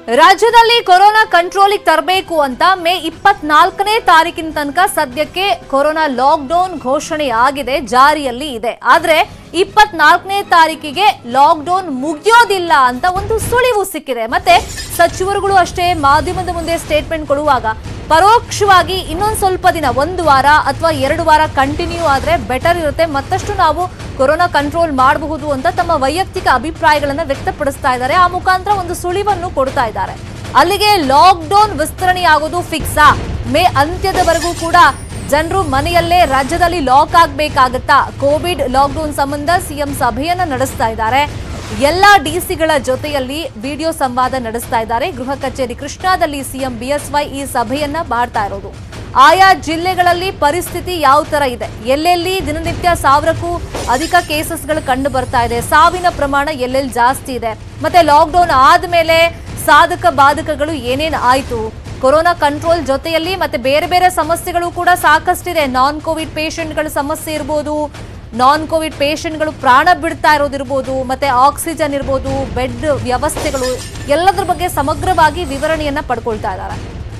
ರಾಜ್ಯದಲ್ಲಿ ಕೊರೋನಾ ಕಂಟ್ರೋಲಿಗೆ ತರಬೇಕು ಅಂತ ಮೇ ಇಪ್ಪತ್ನಾಲ್ಕನೇ ತಾರೀಕಿನ ತನಕ ಸದ್ಯಕ್ಕೆ ಕೊರೋನಾ ಲಾಕ್ಡೌನ್ ಘೋಷಣೆ ಆಗಿದೆ ಜಾರಿಯಲ್ಲಿ ಇದೆ ಆದ್ರೆ ಇಪ್ಪತ್ನಾಲ್ಕನೇ ತಾರೀಕಿಗೆ ಲಾಕ್ಡೌನ್ ಮುಗಿಯೋದಿಲ್ಲ ಅಂತ ಒಂದು ಸುಳಿವು ಸಿಕ್ಕಿದೆ ಮತ್ತೆ ಸಚಿವರುಗಳು ಅಷ್ಟೇ ಮಾಧ್ಯಮದ ಮುಂದೆ ಸ್ಟೇಟ್ಮೆಂಟ್ ಕೊಡುವಾಗ ಪರೋಕ್ಷವಾಗಿ ಇನ್ನೊಂದು ಸ್ವಲ್ಪ ದಿನ ಒಂದು ವಾರ ಅಥವಾ ಎರಡು ವಾರ ಕಂಟಿನ್ಯೂ ಆದ್ರೆ ಬೆಟರ್ ಇರುತ್ತೆ ಮತ್ತಷ್ಟು ನಾವು ಕೊರೋನಾ ಕಂಟ್ರೋಲ್ ಮಾಡಬಹುದು ಅಂತ ತಮ್ಮ ವೈಯಕ್ತಿಕ ಅಭಿಪ್ರಾಯಗಳನ್ನ ವ್ಯಕ್ತಪಡಿಸ್ತಾ ಇದ್ದಾರೆ ಆ ಮುಖಾಂತರ ಒಂದು ಸುಳಿವನ್ನು ಕೊಡ್ತಾ ಇದ್ದಾರೆ ಅಲ್ಲಿಗೆ ಲಾಕ್ಡೌನ್ ವಿಸ್ತರಣೆಯಾಗೋದು ಫಿಕ್ಸಾ ಮೇ ಅಂತ್ಯದವರೆಗೂ ಕೂಡ ಜನರು ಮನೆಯಲ್ಲೇ ರಾಜ್ಯದಲ್ಲಿ ಲಾಕ್ ಆಗ್ಬೇಕಾಗತ್ತಾ ಕೋವಿಡ್ ಲಾಕ್ಡೌನ್ ಸಂಬಂಧ ಸಿಎಂ ಸಭೆಯನ್ನ ನಡೆಸ್ತಾ ಇದ್ದಾರೆ ಎಲ್ಲ ಡಿಸಿಗಳ ಜೊತೆಯಲ್ಲಿ ವಿಡಿಯೋ ಸಂವಾದ ನಡೆಸ್ತಾ ಇದ್ದಾರೆ ಗೃಹ ಕಚೇರಿ ಕೃಷ್ಣಾದಲ್ಲಿ ಸಿಎಂ ಬಿಎಸ್ವೈ ಈ ಸಭೆಯನ್ನ ಮಾಡ್ತಾ ಇರೋದು ಆಯಾ ಜಿಲ್ಲೆಗಳಲ್ಲಿ ಪರಿಸ್ಥಿತಿ ಯಾವ ತರ ಇದೆ ಎಲ್ಲೆಲ್ಲಿ ದಿನನಿತ್ಯ ಸಾವಿರಕ್ಕೂ ಅಧಿಕ ಕೇಸಸ್ಗಳು ಕಂಡು ಬರ್ತಾ ಇದೆ ಸಾವಿನ ಪ್ರಮಾಣ ಎಲ್ಲೆಲ್ಲಿ ಜಾಸ್ತಿ ಇದೆ ಮತ್ತೆ ಲಾಕ್ಡೌನ್ ಆದ್ಮೇಲೆ ಸಾಧಕ ಬಾಧಕಗಳು ಏನೇನ್ ಆಯ್ತು ಕೊರೋನಾ ಕಂಟ್ರೋಲ್ ಜೊತೆಯಲ್ಲಿ ಮತ್ತೆ ಬೇರೆ ಬೇರೆ ಸಮಸ್ಯೆಗಳು ಕೂಡ ಸಾಕಷ್ಟಿದೆ ನಾನ್ ಕೋವಿಡ್ ಪೇಷಂಟ್ಗಳ ಸಮಸ್ಯೆ ಇರ್ಬೋದು ನಾನ್ ಕೋವಿಡ್ ಪೇಷಂಟ್ಗಳು ಪ್ರಾಣ ಬಿಡ್ತಾ ಇರೋದಿರ್ಬೋದು ಮತ್ತೆ ಆಕ್ಸಿಜನ್ ಇರ್ಬೋದು ಬೆಡ್ ವ್ಯವಸ್ಥೆಗಳು ಎಲ್ಲದ್ರ ಬಗ್ಗೆ ಸಮಗ್ರವಾಗಿ ವಿವರಣೆಯನ್ನ ಪಡ್ಕೊಳ್ತಾ ಇದ್ದಾರೆ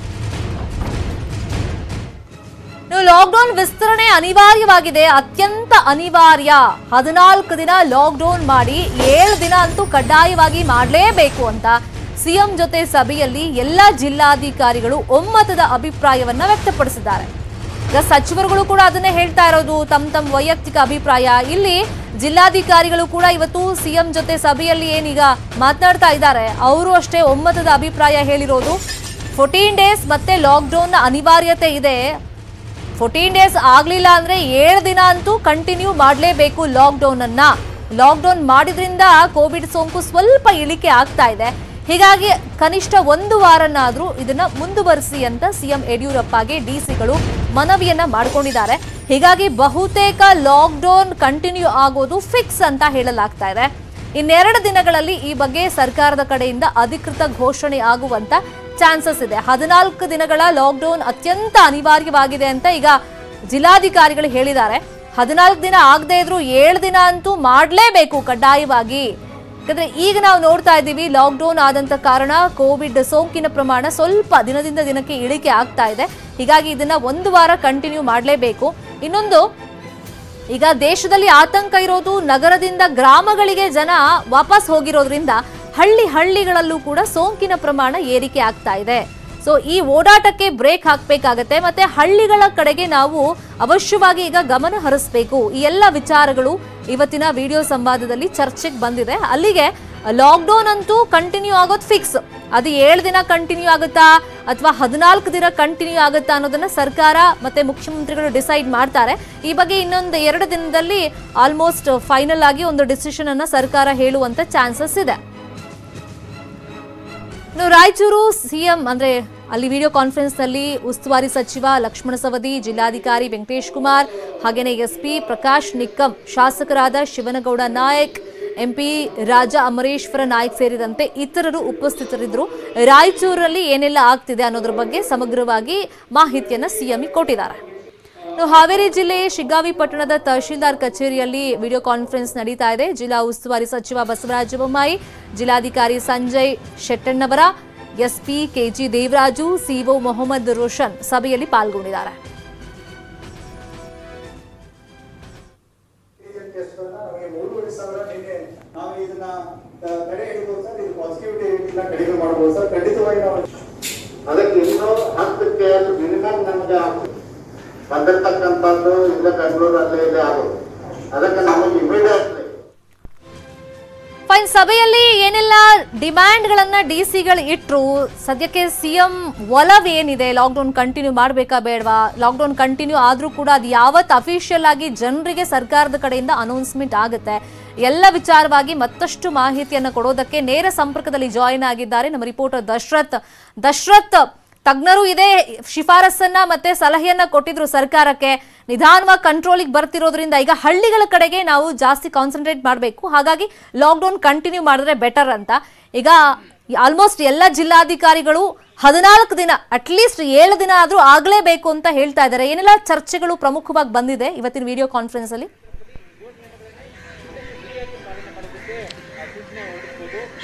ಇನ್ನು ಲಾಕ್ಡೌನ್ ವಿಸ್ತರಣೆ ಅನಿವಾರ್ಯವಾಗಿದೆ ಅತ್ಯಂತ ಅನಿವಾರ್ಯ ಹದಿನಾಲ್ಕು ದಿನ ಲಾಕ್ಡೌನ್ ಮಾಡಿ ಏಳು ದಿನ ಅಂತೂ ಕಡ್ಡಾಯವಾಗಿ ಮಾಡಲೇಬೇಕು ಅಂತ ಸಿಎಂ ಜೊತೆ ಸಭೆಯಲ್ಲಿ ಎಲ್ಲ ಜಿಲ್ಲಾಧಿಕಾರಿಗಳು ಒಮ್ಮತದ ಅಭಿಪ್ರಾಯವನ್ನ ವ್ಯಕ್ತಪಡಿಸಿದ್ದಾರೆ ಈಗ ಸಚಿವರುಗಳು ಕೂಡ ಅದನ್ನೇ ಹೇಳ್ತಾ ಇರೋದು ತಮ್ಮ ತಮ್ಮ ವೈಯಕ್ತಿಕ ಅಭಿಪ್ರಾಯ ಇಲ್ಲಿ ಜಿಲ್ಲಾಧಿಕಾರಿಗಳು ಕೂಡ ಇವತ್ತು ಸಿಎಂ ಜೊತೆ ಸಭೆಯಲ್ಲಿ ಏನೀಗ ಮಾತನಾಡ್ತಾ ಇದ್ದಾರೆ ಅವರು ಅಷ್ಟೇ ಒಮ್ಮತದ ಅಭಿಪ್ರಾಯ ಹೇಳಿರೋದು ಫೋರ್ಟೀನ್ ಡೇಸ್ ಮತ್ತೆ ಲಾಕ್ಡೌನ್ ಅನಿವಾರ್ಯತೆ ಇದೆ ಫೋರ್ಟೀನ್ ಡೇಸ್ ಆಗ್ಲಿಲ್ಲ ಅಂದ್ರೆ ಏಳು ದಿನ ಅಂತೂ ಕಂಟಿನ್ಯೂ ಮಾಡಲೇಬೇಕು ಲಾಕ್ಡೌನ್ ಅನ್ನ ಲಾಕ್ಡೌನ್ ಮಾಡಿದ್ರಿಂದ ಕೋವಿಡ್ ಸೋಂಕು ಸ್ವಲ್ಪ ಇಳಿಕೆ ಆಗ್ತಾ ಇದೆ ಹೀಗಾಗಿ ಕನಿಷ್ಠ ಒಂದು ವಾರನಾದ್ರೂ ಇದನ್ನ ಮುಂದುವರಿಸಿ ಅಂತ ಸಿಎಂ ಯಡಿಯೂರಪ್ಪಗೆ ಡಿಸಿಗಳು ಮನವಿಯನ್ನ ಮಾಡ್ಕೊಂಡಿದ್ದಾರೆ ಹೀಗಾಗಿ ಬಹುತೇಕ ಲಾಕ್ಡೌನ್ ಕಂಟಿನ್ಯೂ ಆಗೋದು ಫಿಕ್ಸ್ ಅಂತ ಹೇಳಲಾಗ್ತಾ ಇದೆ ಇನ್ನೆರಡು ದಿನಗಳಲ್ಲಿ ಈ ಬಗ್ಗೆ ಸರ್ಕಾರದ ಕಡೆಯಿಂದ ಅಧಿಕೃತ ಘೋಷಣೆ ಆಗುವಂತ ಚಾನ್ಸಸ್ ಇದೆ ಹದಿನಾಲ್ಕು ದಿನಗಳ ಲಾಕ್ಡೌನ್ ಅತ್ಯಂತ ಅನಿವಾರ್ಯವಾಗಿದೆ ಅಂತ ಈಗ ಜಿಲ್ಲಾಧಿಕಾರಿಗಳು ಹೇಳಿದ್ದಾರೆ ಹದಿನಾಲ್ಕು ದಿನ ಆಗದೆ ಇದ್ರು ಏಳು ದಿನ ಅಂತೂ ಮಾಡಲೇಬೇಕು ಕಡ್ಡಾಯವಾಗಿ ಯಾಕಂದ್ರೆ ಈಗ ನಾವು ನೋಡ್ತಾ ಇದ್ದೀವಿ ಲಾಕ್ಡೌನ್ ಆದಂತ ಕಾರಣ ಕೋವಿಡ್ ಸೋಂಕಿನ ಪ್ರಮಾಣ ಸ್ವಲ್ಪ ದಿನದಿಂದ ದಿನಕ್ಕೆ ಇಳಿಕೆ ಆಗ್ತಾ ಇದೆ ಹೀಗಾಗಿ ಇದನ್ನ ಒಂದು ವಾರ ಕಂಟಿನ್ಯೂ ಮಾಡಲೇಬೇಕು ಇನ್ನೊಂದು ಈಗ ದೇಶದಲ್ಲಿ ಆತಂಕ ಇರೋದು ನಗರದಿಂದ ಗ್ರಾಮಗಳಿಗೆ ಜನ ವಾಪಸ್ ಹೋಗಿರೋದ್ರಿಂದ ಹಳ್ಳಿ ಹಳ್ಳಿಗಳಲ್ಲೂ ಕೂಡ ಸೋಂಕಿನ ಪ್ರಮಾಣ ಏರಿಕೆ ಆಗ್ತಾ ಇದೆ ಸೊ ಈ ಓಡಾಟಕ್ಕೆ ಬ್ರೇಕ್ ಹಾಕಬೇಕಾಗತ್ತೆ ಮತ್ತೆ ಹಳ್ಳಿಗಳ ಕಡೆಗೆ ನಾವು ಅವಶ್ಯವಾಗಿ ಈಗ ಗಮನ ಹರಿಸಬೇಕು ಈ ಎಲ್ಲ ವಿಚಾರಗಳು ಇವತ್ತಿನ ವಿಡಿಯೋ ಸಂವಾದದಲ್ಲಿ ಚರ್ಚೆಗೆ ಬಂದಿದೆ ಅಲ್ಲಿಗೆ ಲಾಕ್ಡೌನ್ ಅಂತೂ ಕಂಟಿನ್ಯೂ ಆಗೋದು ಫಿಕ್ಸ್ ಅದು ಏಳು ದಿನ ಕಂಟಿನ್ಯೂ ಆಗುತ್ತಾ ಅಥವಾ ಹದಿನಾಲ್ಕು ದಿನ ಕಂಟಿನ್ಯೂ ಆಗುತ್ತಾ ಅನ್ನೋದನ್ನ ಸರ್ಕಾರ ಮತ್ತೆ ಮುಖ್ಯಮಂತ್ರಿಗಳು ಡಿಸೈಡ್ ಮಾಡ್ತಾರೆ ಈ ಬಗ್ಗೆ ಇನ್ನೊಂದು ಎರಡು ದಿನದಲ್ಲಿ ಆಲ್ಮೋಸ್ಟ್ ಫೈನಲ್ ಆಗಿ ಒಂದು ಡಿಸಿಷನ್ ಅನ್ನ ಸರ್ಕಾರ ಹೇಳುವಂತ ಚಾನ್ಸಸ್ ಇದೆ ಇನ್ನು ರಾಯಚೂರು ಸಿಎಂ ಅಂದ್ರೆ ಅಲ್ಲಿ ವಿಡಿಯೋ ಕಾನ್ಫರೆನ್ಸ್ ನಲ್ಲಿ ಉಸ್ತುವಾರಿ ಸಚಿವ ಲಕ್ಷ್ಮಣ ಸವದಿ ಜಿಲ್ಲಾಧಿಕಾರಿ ವೆಂಕಟೇಶ್ ಕುಮಾರ್ ಹಾಗೇನೆ ಎಸ್ಪಿ ಪ್ರಕಾಶ್ ನಿಕ್ಕಂ ಶಾಸಕರಾದ ಶಿವನಗೌಡ ನಾಯಕ್ ಎಂಪಿ ರಾಜ ಅಮರೇಶ್ವರ ನಾಯಕ್ ಸೇರಿದಂತೆ ಇತರರು ಉಪಸ್ಥಿತರಿದ್ದರು ರಾಯಚೂರಲ್ಲಿ ಏನೆಲ್ಲ ಆಗ್ತಿದೆ ಅನ್ನೋದ್ರ ಬಗ್ಗೆ ಸಮಗ್ರವಾಗಿ ಮಾಹಿತಿಯನ್ನ ಸಿಎಂ ಕೊಟ್ಟಿದ್ದಾರೆ ಇನ್ನು ಹಾವೇರಿ ಜಿಲ್ಲೆ ಶಿಗ್ಗಾವಿ ಪಟ್ಟಣದ ತಹಶೀಲ್ದಾರ್ ಕಚೇರಿಯಲ್ಲಿ ವಿಡಿಯೋ ಕಾನ್ಫರೆನ್ಸ್ ನಡೀತಾ ಇದೆ ಜಿಲ್ಲಾ ಉಸ್ತುವಾರಿ ಸಚಿವ ಬಸವರಾಜ ಬೊಮ್ಮಾಯಿ ಜಿಲ್ಲಾಧಿಕಾರಿ Sanjay Shettannavar SP KG Devaraju CO Mohammad Roshan ಸಭೆಯಲ್ಲಿ ಪಾಲ್ಗೊಂಡಿದ್ದಾರೆ ಟೆಸ್ಟ್ಗಳನ್ನ ನಮಗೆ ಮೂರುವರೆ ಸಾವಿರ ನಿನ್ನೆ ನಾವು ಇದನ್ನ ಆ, ತಡೆ ಹಿಡಿಬೋದು ಸರ್ ಇದು ಪಾಸಿಟಿವಿಟಿ ರೇಟ್ನ ಕಡಿಮೆ ಮಾಡ್ಬೋದು ಸರ್ ಖಂಡಿತವಾಗಿ ನಾವು ಅದಕ್ಕೆ ಇನ್ನೂ ಹತ್ತು ಕೇಸ್ ಮಿನಿಮಮ್ ನಮ್ಗೆ ಬಂದಿರ್ತಕ್ಕಂಥದ್ದು ಇಲ್ಲ ಬೆಂಗಳೂರಲ್ಲಿ ಇಲ್ಲಿ ಆಗೋದು ಅದಕ್ಕೆ ನಮಗೆ ಇಮಿಡಿಯೇಟ್ಲಿ ಫೈನ್ ಸಭೆಯಲ್ಲಿ ಏನೆಲ್ಲ ಡಿಮ್ಯಾಂಡ್ಗಳನ್ನ ಡಿಸಿಗಳು ಇಟ್ರು ಸದ್ಯಕ್ಕೆ ಸಿಎಂ ಒಲವ್ ಏನಿದೆ ಲಾಕ್ಡೌನ್ ಕಂಟಿನ್ಯೂ ಮಾಡಬೇಕಾ ಬೇಡವಾ ಲಾಕ್ಡೌನ್ ಕಂಟಿನ್ಯೂ ಆದ್ರೂ ಕೂಡ ಅದು ಯಾವತ್ತು ಅಫಿಷಿಯಲ್ ಆಗಿ ಜನರಿಗೆ ಸರ್ಕಾರದ ಕಡೆಯಿಂದ ಅನೌನ್ಸ್ಮೆಂಟ್ ಆಗುತ್ತೆ ಎಲ್ಲ ವಿಚಾರವಾಗಿ ಮತ್ತಷ್ಟು ಮಾಹಿತಿಯನ್ನು ಕೊಡೋದಕ್ಕೆ ನೇರ ಸಂಪರ್ಕದಲ್ಲಿ ಜಾಯಿನ್ ಆಗಿದ್ದಾರೆ ನಮ್ಮ ರಿಪೋರ್ಟರ್ ದಶರಥ್ ದಶರಥ್ ತಜ್ಞರು ಇದೇ ಶಿಫಾರಸನ್ನ ಮತ್ತೆ ಸಲಹೆಯನ್ನ ಕೊಟ್ಟಿದ್ರು ಸರ್ಕಾರಕ್ಕೆ ನಿಧಾನವಾಗಿ ಕಂಟ್ರೋಲಿಗೆ ಬರ್ತಿರೋದ್ರಿಂದ ಈಗ ಹಳ್ಳಿಗಳ ಕಡೆಗೆ ನಾವು ಜಾಸ್ತಿ ಕಾನ್ಸಂಟ್ರೇಟ್ ಮಾಡಬೇಕು ಹಾಗಾಗಿ ಲಾಕ್ಡೌನ್ ಕಂಟಿನ್ಯೂ ಮಾಡಿದ್ರೆ ಬೆಟರ್ ಅಂತ ಈಗ ಆಲ್ಮೋಸ್ಟ್ ಎಲ್ಲ ಜಿಲ್ಲಾಧಿಕಾರಿಗಳು ಹದಿನಾಲ್ಕು ದಿನ ಅಟ್ಲೀಸ್ಟ್ ಏಳು ದಿನ ಆದ್ರೂ ಆಗ್ಲೇಬೇಕು ಅಂತ ಹೇಳ್ತಾ ಇದ್ದಾರೆ ಏನೆಲ್ಲ ಚರ್ಚೆಗಳು ಪ್ರಮುಖವಾಗಿ ಬಂದಿದೆ ಇವತ್ತಿನ ವಿಡಿಯೋ ಕಾನ್ಫರೆನ್ಸ್ ಅಲ್ಲಿ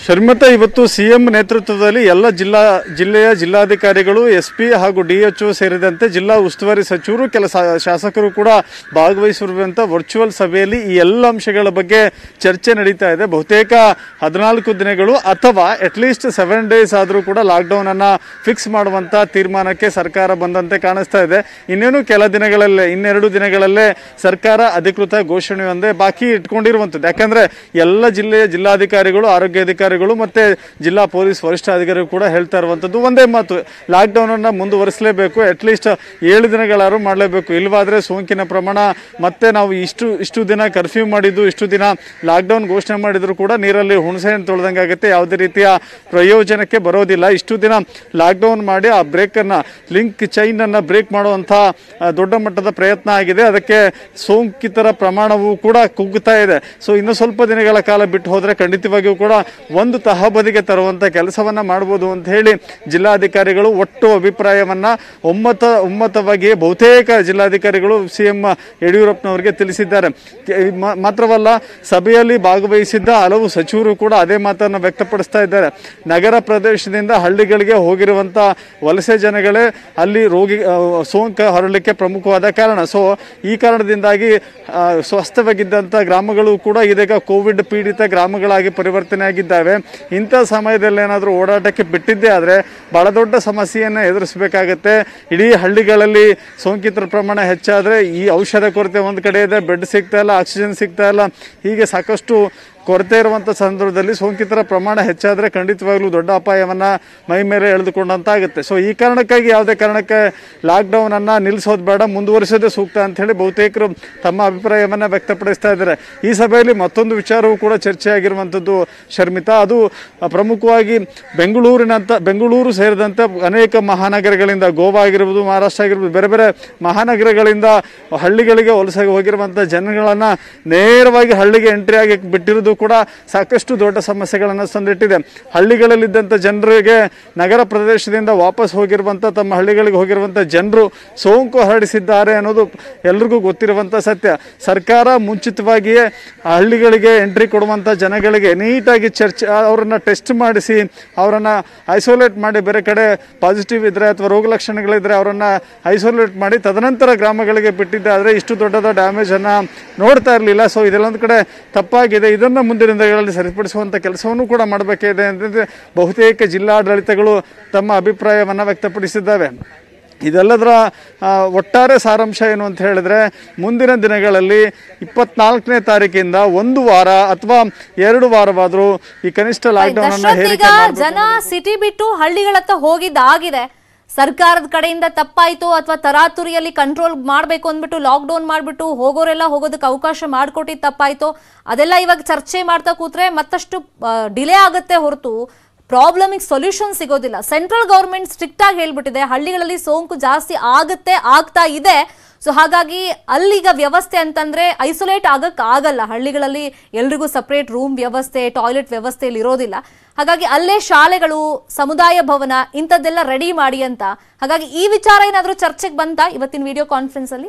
ಶರ್ಮಿತ ಇವತ್ತು ಸಿಎಂ ನೇತೃತ್ವದಲ್ಲಿ ಎಲ್ಲ ಜಿಲ್ಲಾ ಜಿಲ್ಲೆಯ ಜಿಲ್ಲಾಧಿಕಾರಿಗಳು ಎಸ್ ಪಿ ಹಾಗೂ ಡಿಎಚ್ಒ ಸೇರಿದಂತೆ ಜಿಲ್ಲಾ ಉಸ್ತುವಾರಿ ಸಚಿವರು ಕೆಲ ಶಾ- ಶಾಸಕರು ಕೂಡ ಭಾಗವಹಿಸಿರುವಂಥ ವರ್ಚುವಲ್ ಸಭೆಯಲ್ಲಿ ಈ ಎಲ್ಲ ಅಂಶಗಳ ಬಗ್ಗೆ ಚರ್ಚೆ ನಡೀತಾ ಇದೆ ಬಹುತೇಕ ಹದಿನಾಲ್ಕು ದಿನಗಳು ಅಥವಾ ಅಟ್ಲೀಸ್ಟ್ ಸೆವೆನ್ ಡೇಸ್ ಆದರೂ ಕೂಡ ಲಾಕ್ಡೌನ್ ಅನ್ನ ಫಿಕ್ಸ್ ಮಾಡುವಂತ ತೀರ್ಮಾನಕ್ಕೆ ಸರ್ಕಾರ ಬಂದಂತೆ ಕಾಣಿಸ್ತಾ ಇದೆ ಇನ್ನೇನು ಕೆಲ ದಿನಗಳಲ್ಲೇ ಇನ್ನೆರಡು ದಿನಗಳಲ್ಲೇ ಸರ್ಕಾರ ಅಧಿಕೃತ ಘೋಷಣೆ ಒಂದೇ ಬಾಕಿ ಇಟ್ಕೊಂಡಿರುವಂಥದ್ದು ಯಾಕಂದ್ರೆ ಎಲ್ಲ ಜಿಲ್ಲೆಯ ಜಿಲ್ಲಾಧಿಕಾರಿಗಳು ಆರೋಗ್ಯಾಧಿಕಾರಿಗಳು ಮತ್ತೆ ಜಿಲ್ಲಾ ಪೊಲೀಸ್ ವರಿಷ್ಠಾಧಿಕಾರಿಗಳು ಕೂಡ ಹೇಳ್ತಾ ಇರುವಂಥದ್ದು ಒಂದೇ ಮಾತು ಲಾಕ್ಡೌನ್ ಅನ್ನ ಮುಂದುವರಿಸಲೇಬೇಕು ಅಟ್ಲೀಸ್ಟ್ ಏಳು ದಿನಗಳಾರು ಮಾಡಲೇಬೇಕು ಇಲ್ವಾದ್ರೆ ಸೋಂಕಿನ ಪ್ರಮಾಣ ಮತ್ತೆ ನಾವು ಇಷ್ಟು ಇಷ್ಟು ದಿನ ಕರ್ಫ್ಯೂ ಮಾಡಿದ್ದು ಇಷ್ಟು ದಿನ ಲಾಕ್ಡೌನ್ ಘೋಷಣೆ ಮಾಡಿದ್ರು ಕೂಡ ನೀರಲ್ಲಿ ಹುಣಸೆ ಹಣ್ಣು ತೊಳೆದಂಗೆ ಆಗುತ್ತೆ ಯಾವುದೇ ರೀತಿಯ ಪ್ರಯೋಜನಕ್ಕೆ ಬರೋದಿಲ್ಲ ಇಷ್ಟು ದಿನ ಲಾಕ್ಡೌನ್ ಮಾಡಿ ಆ ಬ್ರೇಕ್ ಅನ್ನ ಲಿಂಕ್ ಚೈನ್ ಅನ್ನ ಬ್ರೇಕ್ ಮಾಡುವಂತ ಆ, ದೊಡ್ಡ ಮಟ್ಟದ ಪ್ರಯತ್ನ ಆಗಿದೆ ಅದಕ್ಕೆ ಸೋಂಕಿತರ ಪ್ರಮಾಣವು ಕೂಡ ಕುಗ್ಗುತ್ತಾ ಇದೆ ಸೊ ಇನ್ನು ಸ್ವಲ್ಪ ದಿನಗಳ ಕಾಲ ಬಿಟ್ಟು ಹೋದ್ರೆ ಖಂಡಿತವಾಗಿಯೂ ಕೂಡ ಒಂದು ತಹಬದಿಗೆ ತರುವಂತ ಕೆಲಸವನ್ನ ಮಾಡಬಹುದು ಅಂತ ಹೇಳಿ ಜಿಲ್ಲಾಧಿಕಾರಿಗಳು ಒಟ್ಟು ಅಭಿಪ್ರಾಯವನ್ನ ಒಮ್ಮತ ಒಮ್ಮತವಾಗಿ ಬಹುತೇಕ ಜಿಲ್ಲಾಧಿಕಾರಿಗಳು ಸಿಎಂ ಯಡಿಯೂರಪ್ಪನವರಿಗೆ ತಿಳಿಸಿದ್ದಾರೆ ಕೆ- ಮ- ಮಾತ್ರವಲ್ಲ ಸಭೆಯಲ್ಲಿ ಭಾಗವಹಿಸಿದ್ದ ಹಲವು ಸಚಿವರು ಕೂಡ ಅದೇ ಮಾತನ್ನು ವ್ಯಕ್ತಪಡಿಸ್ತಾ ಇದ್ದಾರೆ ನಗರ ಪ್ರದೇಶದಿಂದ ಹಳ್ಳಿಗಳಿಗೆ ಹೋಗಿರುವಂತ ವಲಸೆ ಜನಗಳೇ ಅಲ್ಲಿ ರೋಗಿ ಆ, ಸೋಂಕು ಹರಡಲಿಕ್ಕೆ ಪ್ರಮುಖವಾದ ಕಾರಣ ಸೊ ಈ ಕಾರಣದಿಂದಾಗಿ ಆ, ಸ್ವಸ್ಥವಾಗಿದ್ದಂಥ ಗ್ರಾಮಗಳು ಕೂಡ ಇದೀಗ ಕೋವಿಡ್ ಪೀಡಿತ ಗ್ರಾಮಗಳಾಗಿ ಪರಿವರ್ತನೆ ಆಗಿದ್ದಾವೆ ಇಂಥ ಸಮಯದಲ್ಲಿ ಏನಾದರೂ ಓಡಾಟಕ್ಕೆ ಬಿಟ್ಟಿದ್ದೇ ಆದರೆ ಬಹಳ ದೊಡ್ಡ ಸಮಸ್ಯೆಯನ್ನು ಎದುರಿಸಬೇಕಾಗತ್ತೆ ಇಡೀ ಹಳ್ಳಿಗಳಲ್ಲಿ ಸೋಂಕಿತರ ಪ್ರಮಾಣ ಹೆಚ್ಚಾದರೆ ಈ ಔಷಧ ಕೊರತೆ ಒಂದು ಕಡೆ ಇದೆ ಬೆಡ್ ಸಿಗ್ತಾ ಇಲ್ಲ ಆಕ್ಸಿಜನ್ ಸಿಗ್ತಾ ಇಲ್ಲ ಹೀಗೆ ಸಾಕಷ್ಟು ಕೊರತೆ ಇರುವಂಥ ಸಂದರ್ಭದಲ್ಲಿ ಸೋಂಕಿತರ ಪ್ರಮಾಣ ಹೆಚ್ಚಾದರೆ ಖಂಡಿತವಾಗ್ಲೂ ದೊಡ್ಡ ಅಪಾಯವನ್ನ ಮೈ ಮೇಲೆ ಎಳೆದುಕೊಂಡಂತಾಗುತ್ತೆ ಸೊ ಈ ಕಾರಣಕ್ಕಾಗಿ ಯಾವುದೇ ಕಾರಣಕ್ಕೆ ಲಾಕ್ಡೌನ್ ಅನ್ನ ನಿಲ್ಲಿಸೋದು ಬೇಡ ಮುಂದುವರಿಸೋದೇ ಸೂಕ್ತ ಅಂತ ಹೇಳಿ ಬಹುತೇಕರು ತಮ್ಮ ಅಭಿಪ್ರಾಯವನ್ನ ವ್ಯಕ್ತಪಡಿಸ್ತಾ ಇದ್ದಾರೆ ಈ ಸಭೆಯಲ್ಲಿ ಮತ್ತೊಂದು ವಿಚಾರವೂ ಕೂಡ ಚರ್ಚೆ ಆಗಿರುವಂಥದ್ದು ಶರ್ಮಿತಾ ಅದು ಆ, ಪ್ರಮುಖವಾಗಿ ಬೆಂಗಳೂರಿನಂತ ಬೆಂಗಳೂರು ಸೇರಿದಂತೆ ಅನೇಕ ಮಹಾನಗರಗಳಿಂದ ಗೋವಾ ಆಗಿರ್ಬೋದು ಮಹಾರಾಷ್ಟ್ರ ಆಗಿರ್ಬೋದು ಬೇರೆ ಬೇರೆ ಮಹಾನಗರಗಳಿಂದ ಹಳ್ಳಿಗಳಿಗೆ ವಲಸೆ ಹೋಗಿರುವಂಥ ಜನಗಳನ್ನ ನೇರವಾಗಿ ಹಳ್ಳಿಗೆ ಎಂಟ್ರಿ ಆಗಿ ಬಿಟ್ಟಿರೋದು ಕೂಡ ಸಾಕಷ್ಟು ದೊಡ್ಡ ಸಮಸ್ಯೆಗಳನ್ನು ತಂದಿಟ್ಟಿದೆ ಹಳ್ಳಿಗಳಲ್ಲಿದ್ದಂಥ ಜನರಿಗೆ ನಗರ ಪ್ರದೇಶದಿಂದ ವಾಪಸ್ ಹೋಗಿರುವಂಥ ತಮ್ಮ ಹಳ್ಳಿಗಳಿಗೆ ಹೋಗಿರುವಂಥ ಜನರು ಸೋಂಕು ಹರಡಿಸಿದ್ದಾರೆ ಅನ್ನೋದು ಎಲ್ರಿಗೂ ಗೊತ್ತಿರುವಂಥ ಸತ್ಯ ಸರ್ಕಾರ ಮುಂಚಿತವಾಗಿಯೇ ಆ ಹಳ್ಳಿಗಳಿಗೆ ಎಂಟ್ರಿ ಕೊಡುವಂಥ ಜನಗಳಿಗೆ ನೀಟಾಗಿ ಚರ್ಚೆ ಅವರನ್ನ ಟೆಸ್ಟ್ ಮಾಡಿಸಿ ಅವರನ್ನ ಐಸೋಲೇಟ್ ಮಾಡಿ ಬೇರೆ ಕಡೆ ಪಾಸಿಟಿವ್ ಇದ್ರೆ ಅಥವಾ ರೋಗ ಲಕ್ಷಣಗಳಿದ್ರೆ ಅವರನ್ನ ಐಸೋಲೇಟ್ ಮಾಡಿ ತದನಂತರ ಗ್ರಾಮಗಳಿಗೆ ಬಿಟ್ಟಿದ್ದೆ ಆದರೆ ಇಷ್ಟು ದೊಡ್ಡದ ಡ್ಯಾಮೇಜ್ ಅನ್ನ ನೋಡ್ತಾ ಇರಲಿಲ್ಲ ಸೊ ಇದೆಲ್ಲೊಂದು ಕಡೆ ತಪ್ಪಾಗಿದೆ ಇದನ್ನ ಮುಂದಿನ ದಿನಗಳಲ್ಲಿ ಸರಿಪಡಿಸುವಂತ ಕೆಲಸವನ್ನು ಕೂಡ ಮಾಡಬೇಕಿದೆ ಅಂತಂದ್ರೆ ಬಹುತೇಕ ಜಿಲ್ಲಾಡಳಿತಗಳು ತಮ್ಮ ಅಭಿಪ್ರಾಯವನ್ನ ವ್ಯಕ್ತಪಡಿಸಿದ್ದಾವೆ ಇದೆಲ್ಲದರ ಆ, ಒಟ್ಟಾರೆ ಸಾರಾಂಶ ಏನು ಅಂತ ಹೇಳಿದ್ರೆ ಮುಂದಿನ ದಿನಗಳಲ್ಲಿ ಇಪ್ಪತ್ನಾಲ್ಕನೇ ತಾರೀಕಿಂದ ಒಂದು ವಾರ ಅಥವಾ ಎರಡು ವಾರವಾದರೂ ಈ ಕನಿಷ್ಠ ಲಾಕ್ಡೌನ್ ಅನ್ನ ದಶರಥ್ ಹೇರಿಕೆ ಈಗ ಮಾಡ್ಬೇಕು. ಜನ ಸಿಟಿ ಬಿಟ್ಟು ಹಳ್ಳಿಗಳತ್ತ ಹೋಗಿದ್ದಾಗಿದೆ ಸರ್ಕಾರದ ಕಡೆಯಿಂದ ತಪ್ಪಾಯ್ತು ಅಥವಾ ತರಾತುರಿಯಲ್ಲಿ ಕಂಟ್ರೋಲ್ ಮಾಡಬೇಕು ಅಂದ್ಬಿಟ್ಟು ಲಾಕ್ ಡೌನ್ ಮಾಡ್ಬಿಟ್ಟು ಹೋಗೋರೆಲ್ಲ ಹೋಗೋದಕ್ಕೆ ಅವಕಾಶ ಮಾಡಿಕೊಟ್ಟಿದ್ದು ತಪ್ಪಾಯ್ತು ಅದೆಲ್ಲ ಇವಾಗ ಚರ್ಚೆ ಮಾಡ್ತಾ ಕೂತ್ರೆ ಮತ್ತಷ್ಟು ಡಿಲೇ ಆಗುತ್ತೆ ಹೊರತು ಪ್ರಾಬ್ಲಮಿಗೆ ಸೊಲ್ಯೂಷನ್ ಸಿಗೋದಿಲ್ಲ ಸೆಂಟ್ರಲ್ ಗೌರ್ಮೆಂಟ್ ಸ್ಟ್ರಿಕ್ಟ್ ಆಗಿ ಹೇಳ್ಬಿಟ್ಟಿದೆ ಹಳ್ಳಿಗಳಲ್ಲಿ ಸೋಂಕು ಜಾಸ್ತಿ ಆಗುತ್ತೆ ಆಗ್ತಾ ಇದೆ ಸೊ ಹಾಗಾಗಿ ಅಲ್ಲಿಗ ವ್ಯವಸ್ಥೆ ಅಂತಂದ್ರೆ ಐಸೋಲೇಟ್ ಆಗಕ್ ಆಗಲ್ಲ ಹಳ್ಳಿಗಳಲ್ಲಿ ಎಲ್ರಿಗೂ ಸಪರೇಟ್ ರೂಮ್ ವ್ಯವಸ್ಥೆ ಟಾಯ್ಲೆಟ್ ವ್ಯವಸ್ಥೆ ಇಲ್ಲಿ ಇರೋದಿಲ್ಲ ಹಾಗಾಗಿ ಅಲ್ಲೇ ಶಾಲೆಗಳು ಸಮುದಾಯ ಭವನ ಇಂಥದ್ದೆಲ್ಲ ರೆಡಿ ಮಾಡಿ ಅಂತ ಹಾಗಾಗಿ ಈ ವಿಚಾರ ಏನಾದರೂ ಚರ್ಚೆಗೆ ಬಂತಾ ಇವತ್ತಿನ ವಿಡಿಯೋ ಕಾನ್ಫರೆನ್ಸ್ ಅಲ್ಲಿ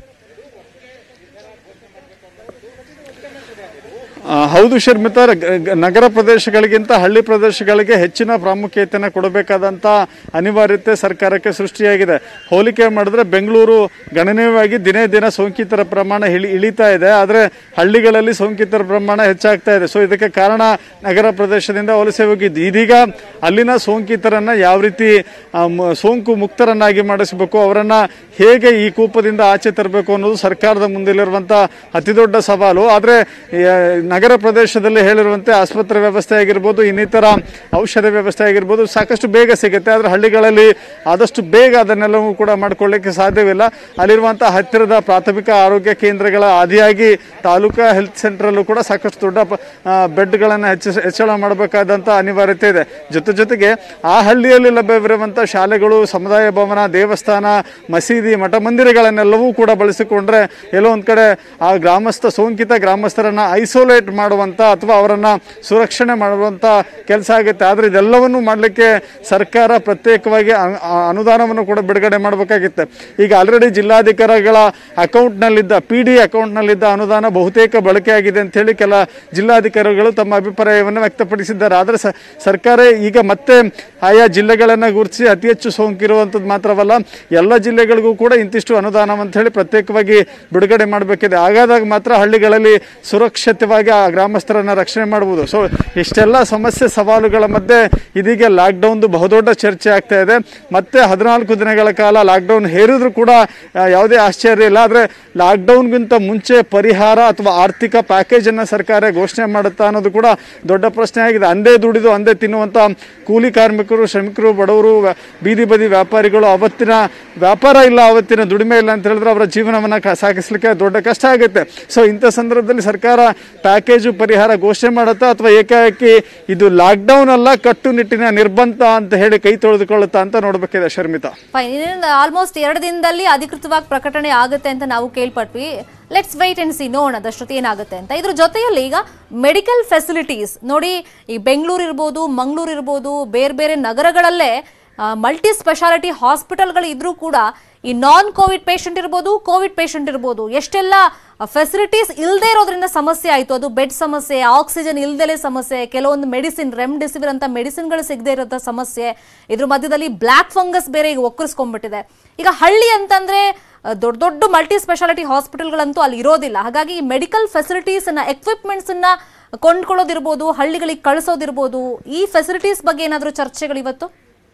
ಆ, ಹೌದು ಶರ್ಮಿತಾ ಗ- ಗ- ನಗರ ಪ್ರದೇಶಗಳಿಗಿಂತ ಹಳ್ಳಿ ಪ್ರದೇಶಗಳಿಗೆ ಹೆಚ್ಚಿನ ಪ್ರಾಮುಖ್ಯತೆಯನ್ನು ಕೊಡಬೇಕಾದಂಥ ಅನಿವಾರ್ಯತೆ ಸರ್ಕಾರಕ್ಕೆ ಸೃಷ್ಟಿಯಾಗಿದೆ ಹೋಲಿಕೆ ಮಾಡಿದ್ರೆ ಬೆಂಗಳೂರು ಗಣನೀಯವಾಗಿ ದಿನೇ ದಿನ ಸೋಂಕಿತರ ಪ್ರಮಾಣ ಇಳಿ ಇಳಿತಾ ಇದೆ ಆದರೆ ಹಳ್ಳಿಗಳಲ್ಲಿ ಸೋಂಕಿತರ ಪ್ರಮಾಣ ಹೆಚ್ಚಾಗ್ತಾ ಇದೆ ಸೊ ಇದಕ್ಕೆ ಕಾರಣ ನಗರ ಪ್ರದೇಶದಿಂದ ವಲಸೆ ಹೋಗಿದ್ದು ಇದೀಗ ಅಲ್ಲಿನ ಸೋಂಕಿತರನ್ನ ಯಾವ ರೀತಿ ಆ, ಮ- ಸೋಂಕು ಮುಕ್ತರನ್ನಾಗಿ ಮಾಡಿಸಬೇಕು ಅವರನ್ನ ಹೇಗೆ ಈ ಕೂಪದಿಂದ ಆಚೆ ತರಬೇಕು ಅನ್ನೋದು ಸರ್ಕಾರದ ಮುಂದಿರುವಂಥ ಅತಿದೊಡ್ಡ ಸವಾಲು ಆದರೆ ನಗರ ಪ್ರದೇಶದಲ್ಲಿ ಹೇಳಿರುವಂತೆ ಆಸ್ಪತ್ರೆ ವ್ಯವಸ್ಥೆ ಆಗಿರ್ಬೋದು ಇನ್ನಿತರ ಔಷಧ ವ್ಯವಸ್ಥೆ ಆಗಿರ್ಬೋದು ಸಾಕಷ್ಟು ಬೇಗ ಸಿಗುತ್ತೆ ಆದರೆ ಹಳ್ಳಿಗಳಲ್ಲಿ ಆದಷ್ಟು ಬೇಗ ಅದನ್ನೆಲ್ಲವೂ ಕೂಡ ಮಾಡ್ಕೊಳ್ಳಿಕ್ಕೆ ಸಾಧ್ಯವಿಲ್ಲ ಅಲ್ಲಿರುವಂಥ ಹತ್ತಿರದ ಪ್ರಾಥಮಿಕ ಆರೋಗ್ಯ ಕೇಂದ್ರಗಳ ಆದಿಯಾಗಿ ತಾಲೂಕಾ ಹೆಲ್ತ್ ಸೆಂಟರಲ್ಲೂ ಕೂಡ ಸಾಕಷ್ಟು ದೊಡ್ಡ ಪ- ಆ, ಬೆಡ್ಗಳನ್ನು ಹೆಚ್ಚ ಹೆಚ್ಚಳ ಮಾಡಬೇಕಾದಂಥ ಅನಿವಾರ್ಯತೆ ಇದೆ ಜೊತೆ ಜೊತೆಗೆ ಆ ಹಳ್ಳಿಯಲ್ಲಿ ಲಭ್ಯವಿರುವಂಥ ಶಾಲೆಗಳು ಸಮುದಾಯ ಭವನ ದೇವಸ್ಥಾನ ಮಸೀದಿ ಮಠ ಮಂದಿರಗಳನ್ನೆಲ್ಲವೂ ಕೂಡ ಬಳಸಿಕೊಂಡ್ರೆ ಎಲ್ಲೋ ಒಂದು ಕಡೆ ಆ ಗ್ರಾಮಸ್ಥ ಸೋಂಕಿತ ಗ್ರಾಮಸ್ಥರನ್ನ ಐಸೋಲೇಟ್ ಮಾಡುವಂಥ ಅಥವಾ ಅವರನ್ನು ಸುರಕ್ಷಣೆ ಮಾಡುವಂಥ ಕೆಲಸ ಆಗುತ್ತೆ ಆದರೆ ಇದೆಲ್ಲವನ್ನು ಮಾಡಲಿಕ್ಕೆ ಸರ್ಕಾರ ಪ್ರತ್ಯೇಕವಾಗಿ ಅನು- ಆ- ಅನುದಾನವನ್ನು ಕೂಡ ಬಿಡುಗಡೆ ಮಾಡಬೇಕಾಗಿತ್ತೆ ಈಗ ಆಲ್ರೆಡಿ ಜಿಲ್ಲಾಧಿಕಾರಿಗಳ ಅಕೌಂಟ್ನಲ್ಲಿದ್ದ ಪಿ ಡಿ ಅಕೌಂಟ್ನಲ್ಲಿದ್ದ ಅನುದಾನ ಬಹುತೇಕ ಬಳಕೆ ಆಗಿದೆ ಅಂತೇಳಿ ಕೆಲ ಜಿಲ್ಲಾಧಿಕಾರಿಗಳು ತಮ್ಮ ಅಭಿಪ್ರಾಯವನ್ನು ವ್ಯಕ್ತಪಡಿಸಿದ್ದಾರೆ ಆದರೆ ಸ- ಸರ್ಕಾರ ಈಗ ಮತ್ತೆ ಆಯಾ ಜಿಲ್ಲೆಗಳನ್ನು ಗುರುತಿಸಿ ಅತಿ ಹೆಚ್ಚು ಸೋಂಕಿರುವಂಥದ್ದು ಮಾತ್ರವಲ್ಲ ಎಲ್ಲ ಜಿಲ್ಲೆಗಳಿಗೂ ಕೂಡ ಇಂತಿಷ್ಟು ಅನುದಾನ ಅಂತ ಹೇಳಿ ಪ್ರತ್ಯೇಕವಾಗಿ ಬಿಡುಗಡೆ ಮಾಡಬೇಕಿದೆ ಹಾಗಾದಾಗ ಮಾತ್ರ ಹಳ್ಳಿಗಳಲ್ಲಿ ಸುರಕ್ಷಿತವಾಗಿ ಆ ಗ್ರಾಮಸ್ಥರನ್ನ ರಕ್ಷಣೆ ಮಾಡಬಹುದು ಸೊ ಇಷ್ಟೆಲ್ಲ ಸಮಸ್ಯೆ ಸವಾಲುಗಳ ಮಧ್ಯೆ ಇದೀಗ ಲಾಕ್ಡೌನ್ದು ಬಹುದೊಡ್ಡ ಚರ್ಚೆ ಆಗ್ತಾ ಇದೆ ಮತ್ತೆ ಹದಿನಾಲ್ಕು ದಿನಗಳ ಕಾಲ ಲಾಕ್ಡೌನ್ ಹೇರಿದ್ರು ಕೂಡ ಆ, ಯಾವುದೇ ಆಶ್ಚರ್ಯ ಇಲ್ಲ ಆದರೆ ಲಾಕ್ಡೌನ್ಗಿಂತ ಮುಂಚೆ ಪರಿಹಾರ ಅಥವಾ ಆರ್ಥಿಕ ಪ್ಯಾಕೇಜ್ ಅನ್ನ ಸರ್ಕಾರ ಘೋಷಣೆ ಮಾಡುತ್ತಾ ಅನ್ನೋದು ಕೂಡ ದೊಡ್ಡ ಪ್ರಶ್ನೆ ಆಗಿದೆ ಅಂದೇ ದುಡಿದು ಅಂದೇ ತಿನ್ನುವಂತ ಕೂಲಿ ಕಾರ್ಮಿಕರು ಶ್ರಮಿಕರು ಬಡವರು ವ್ಯಾ- ಬೀದಿ ಬದಿ ವ್ಯಾಪಾರಿಗಳು ಅವತ್ತಿನ ವ್ಯಾಪಾರ ಇಲ್ಲ ಅವತ್ತಿನ ದುಡಿಮೆ ಇಲ್ಲ ಅಂತ ಹೇಳಿದ್ರೆ ಅವರ ಜೀವನವನ್ನ ಕ- ಸಾಗಿಸ್ಲಿಕ್ಕೆ ದೊಡ್ಡ ಕಷ್ಟ ಆಗುತ್ತೆ ಸೊ ಇಂಥ ಸಂದರ್ಭದಲ್ಲಿ ಸರ್ಕಾರ ಪ್ಯಾಕೇಜು ಪರಿಹಾರ ಘೋಷಣೆ ಮಾಡುತ್ತಾ ಅಥವಾ ಏಕಾಏಕಿ ಇದು ಲಾಕ್ಡೌನ್ ಅಲ್ಲ ಕಟ್ಟುನಿಟ್ಟಿನ ನಿರ್ಬಂಧ ಅಂತ ಹೇಳಿ ಕೈ ತೊಳೆದುಕೊಳ್ಳುತ್ತಾ ಅಂತ ನೋಡ್ಬೇಕಿದೆ ಶರ್ಮಿತಾ ಫೈನ್ ಆಲ್ಮೋಸ್ಟ್ ಎರಡು ದಿನದಲ್ಲಿ ಅಧಿಕೃತವಾಗಿ ಪ್ರಕಟಣೆ ಆಗುತ್ತೆ ಅಂತ ನಾವು ಕೇಳ್ಪಟ್ವಿ ಲೆಟ್ಸ್ ವೈಟ್ ಅಂಡ್ ಸಿ ನೋಡೋಣ ಅದಷ್ಟೊತ್ತು ಏನಾಗುತ್ತೆ ಅಂತ ಇದ್ರ ಜೊತೆಯಲ್ಲಿ ಈಗ ಮೆಡಿಕಲ್ ಫೆಸಿಲಿಟೀಸ್ ನೋಡಿ ಈ ಬೆಂಗಳೂರು ಇರ್ಬೋದು ಮಂಗಳೂರು ಇರ್ಬೋದು ಬೇರೆ ಬೇರೆ ನಗರಗಳಲ್ಲೇ ಮಲ್ಟಿ ಸ್ಪೆಷಾಲಿಟಿ ಹಾಸ್ಪಿಟಲ್ಗಳು ಇದ್ರೂ ಕೂಡ ಈ ನಾನ್ ಕೋವಿಡ್ ಪೇಷಂಟ್ ಇರ್ಬೋದು ಕೋವಿಡ್ ಪೇಷಂಟ್ ಇರ್ಬೋದು ಎಷ್ಟೆಲ್ಲ ಫೆಸಿಲಿಟೀಸ್ ಇಲ್ಲದೆ ಇರೋದ್ರಿಂದ ಸಮಸ್ಯೆ ಆಯಿತು ಅದು ಬೆಡ್ ಸಮಸ್ಯೆ ಆಕ್ಸಿಜನ್ ಇಲ್ದಲೇ ಸಮಸ್ಯೆ ಕೆಲವೊಂದು ಮೆಡಿಸಿನ್ ರೆಮ್ಡೆಸಿವಿರ್ ಅಂತ ಮೆಡಿಸಿನ್ಗಳು ಸಿಗದೆ ಇರೋ ಸಮಸ್ಯೆ ಇದ್ರ ಮಧ್ಯದಲ್ಲಿ ಬ್ಲ್ಯಾಕ್ ಫಂಗಸ್ ಬೇರೆ ಈಗ ಒಕ್ಕರಿಸ್ಕೊಂಡ್ಬಿಟ್ಟಿದೆ ಈಗ ಹಳ್ಳಿ ಅಂತಂದ್ರೆ ಅಹ್, ದೊಡ್ಡ ದೊಡ್ಡ ಮಲ್ಟಿ ಸ್ಪೆಷಾಲಿಟಿ ಹಾಸ್ಪಿಟಲ್ಗಳಂತೂ ಅಲ್ಲಿ ಇರೋದಿಲ್ಲ ಹಾಗಾಗಿ ಈ ಮೆಡಿಕಲ್ ಫೆಸಿಲಿಟೀಸ್ ಅನ್ನ ಎಕ್ವಿಪ್ಮೆಂಟ್ಸ್ ಅನ್ನ ಕೊಂಡ್ಕೊಳ್ಳೋದಿರ್ಬೋದು ಹಳ್ಳಿಗಳಿಗೆ ಕಳಿಸೋದಿರ್ಬೋದು ಈ ಫೆಸಿಲಿಟೀಸ್ ಬಗ್ಗೆ ಏನಾದರೂ ಚರ್ಚೆಗಳು ಇವತ್ತು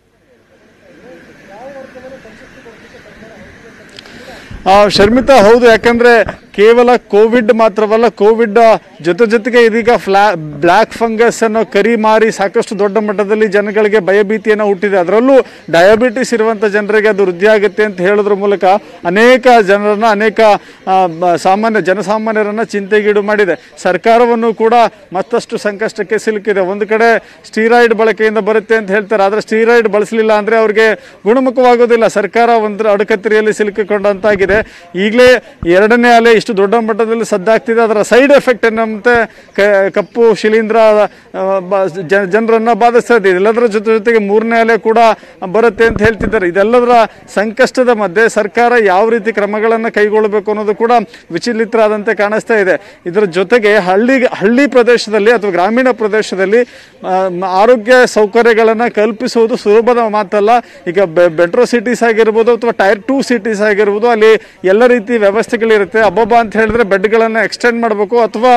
ಆ, ಶರ್ಮಿತಾ ಹೌದು ಯಾಕಂದ್ರೆ ಕೇವಲ ಕೋವಿಡ್ ಮಾತ್ರವಲ್ಲ ಕೋವಿಡ್ ಜೊತೆ ಜೊತೆಗೆ ಇದೀಗ ಫ್ಲಾ ಬ್ಲ್ಯಾಕ್ ಫಂಗಸ್ ಅನ್ನೋ ಕರಿ ಮಾರಿ ಸಾಕಷ್ಟು ದೊಡ್ಡ ಮಟ್ಟದಲ್ಲಿ ಜನಗಳಿಗೆ ಭಯಭೀತಿಯನ್ನು ಹುಟ್ಟಿದೆ ಅದರಲ್ಲೂ ಡಯಾಬಿಟಿಸ್ ಇರುವಂಥ ಜನರಿಗೆ ಅದು ವೃದ್ಧಿ ಆಗುತ್ತೆ ಅಂತ ಹೇಳೋದ್ರ ಮೂಲಕ ಅನೇಕ ಜನರನ್ನ ಅನೇಕ ಆ, ಬ- ಸಾಮಾನ್ಯ ಜನಸಾಮಾನ್ಯರನ್ನ ಚಿಂತೆಗೀಡು ಮಾಡಿದೆ ಸರ್ಕಾರವನ್ನು ಕೂಡ ಮತ್ತಷ್ಟು ಸಂಕಷ್ಟಕ್ಕೆ ಸಿಲುಕಿದೆ ಒಂದು ಕಡೆ ಸ್ಟೀರಾಯ್ಡ್ ಬಳಕೆಯಿಂದ ಬರುತ್ತೆ ಅಂತ ಹೇಳ್ತಾರೆ ಆದರೆ ಸ್ಟೀರಾಯ್ಡ್ ಬಳಸಲಿಲ್ಲ ಅಂದರೆ ಅವ್ರಿಗೆ ಗುಣಮುಖವಾಗೋದಿಲ್ಲ ಸರ್ಕಾರ ಒಂದರ ಅಡಕತ್ತರಿಯಲ್ಲಿ ಸಿಲುಕಿಕೊಂಡಂತಾಗಿದೆ ಈಗಲೇ ಎರಡನೇ ಅಲೆ ಇಷ್ಟು ದೊಡ್ಡ ಮಟ್ಟದಲ್ಲಿ ಸದ್ದಾಗ್ತಿದೆ ಅದರ ಸೈಡ್ ಎಫೆಕ್ಟ್ ಏನಂತೆ ಕ- ಕಪ್ಪು ಶಿಲೀಂಧ್ರ ಆ, ಬ- ಜ- ಜನರನ್ನ ಬಾಧಿಸ್ತಾ ಇದೆ ಇದೆಲ್ಲದರ ಜೊತೆ ಜೊತೆಗೆ ಮೂರನೇ ಅಲೆ ಕೂಡ ಬರುತ್ತೆ ಅಂತ ಹೇಳ್ತಿದ್ದಾರೆ ಇದೆಲ್ಲದರ ಸಂಕಷ್ಟದ ಮಧ್ಯೆ ಸರ್ಕಾರ ಯಾವ ರೀತಿ ಕ್ರಮಗಳನ್ನು ಕೈಗೊಳ್ಳಬೇಕು ಅನ್ನೋದು ಕೂಡ ವಿಚಲಿತರಾದಂತೆ ಕಾಣಿಸ್ತಾ ಇದೆ ಇದರ ಜೊತೆಗೆ ಹಳ್ಳಿ ಹಳ್ಳಿ ಪ್ರದೇಶದಲ್ಲಿ ಅಥವಾ ಗ್ರಾಮೀಣ ಪ್ರದೇಶದಲ್ಲಿ ಆ, ಮ- ಆರೋಗ್ಯ ಸೌಕರ್ಯಗಳನ್ನು ಕಲ್ಪಿಸುವುದು ಸುಲಭದ ಮಾತಲ್ಲ ಈಗ ಬೆಟ್ರೋ ಸಿಟೀಸ್ ಆಗಿರ್ಬೋದು ಅಥವಾ ಟೈರ್ ಟೂ ಸಿಟೀಸ್ ಆಗಿರ್ಬೋದು ಅಲ್ಲಿ ಎಲ್ಲ ರೀತಿ ವ್ಯವಸ್ಥೆಗಳಿರುತ್ತೆ ಅಬ್ಬಬ್ಬ ಅಂತ ಹೇಳಿದ್ರೆ ಬೆಡ್ಗಳನ್ನು ಎಕ್ಸ್ಟೆಂಡ್ ಮಾಡಬೇಕು ಅಥವಾ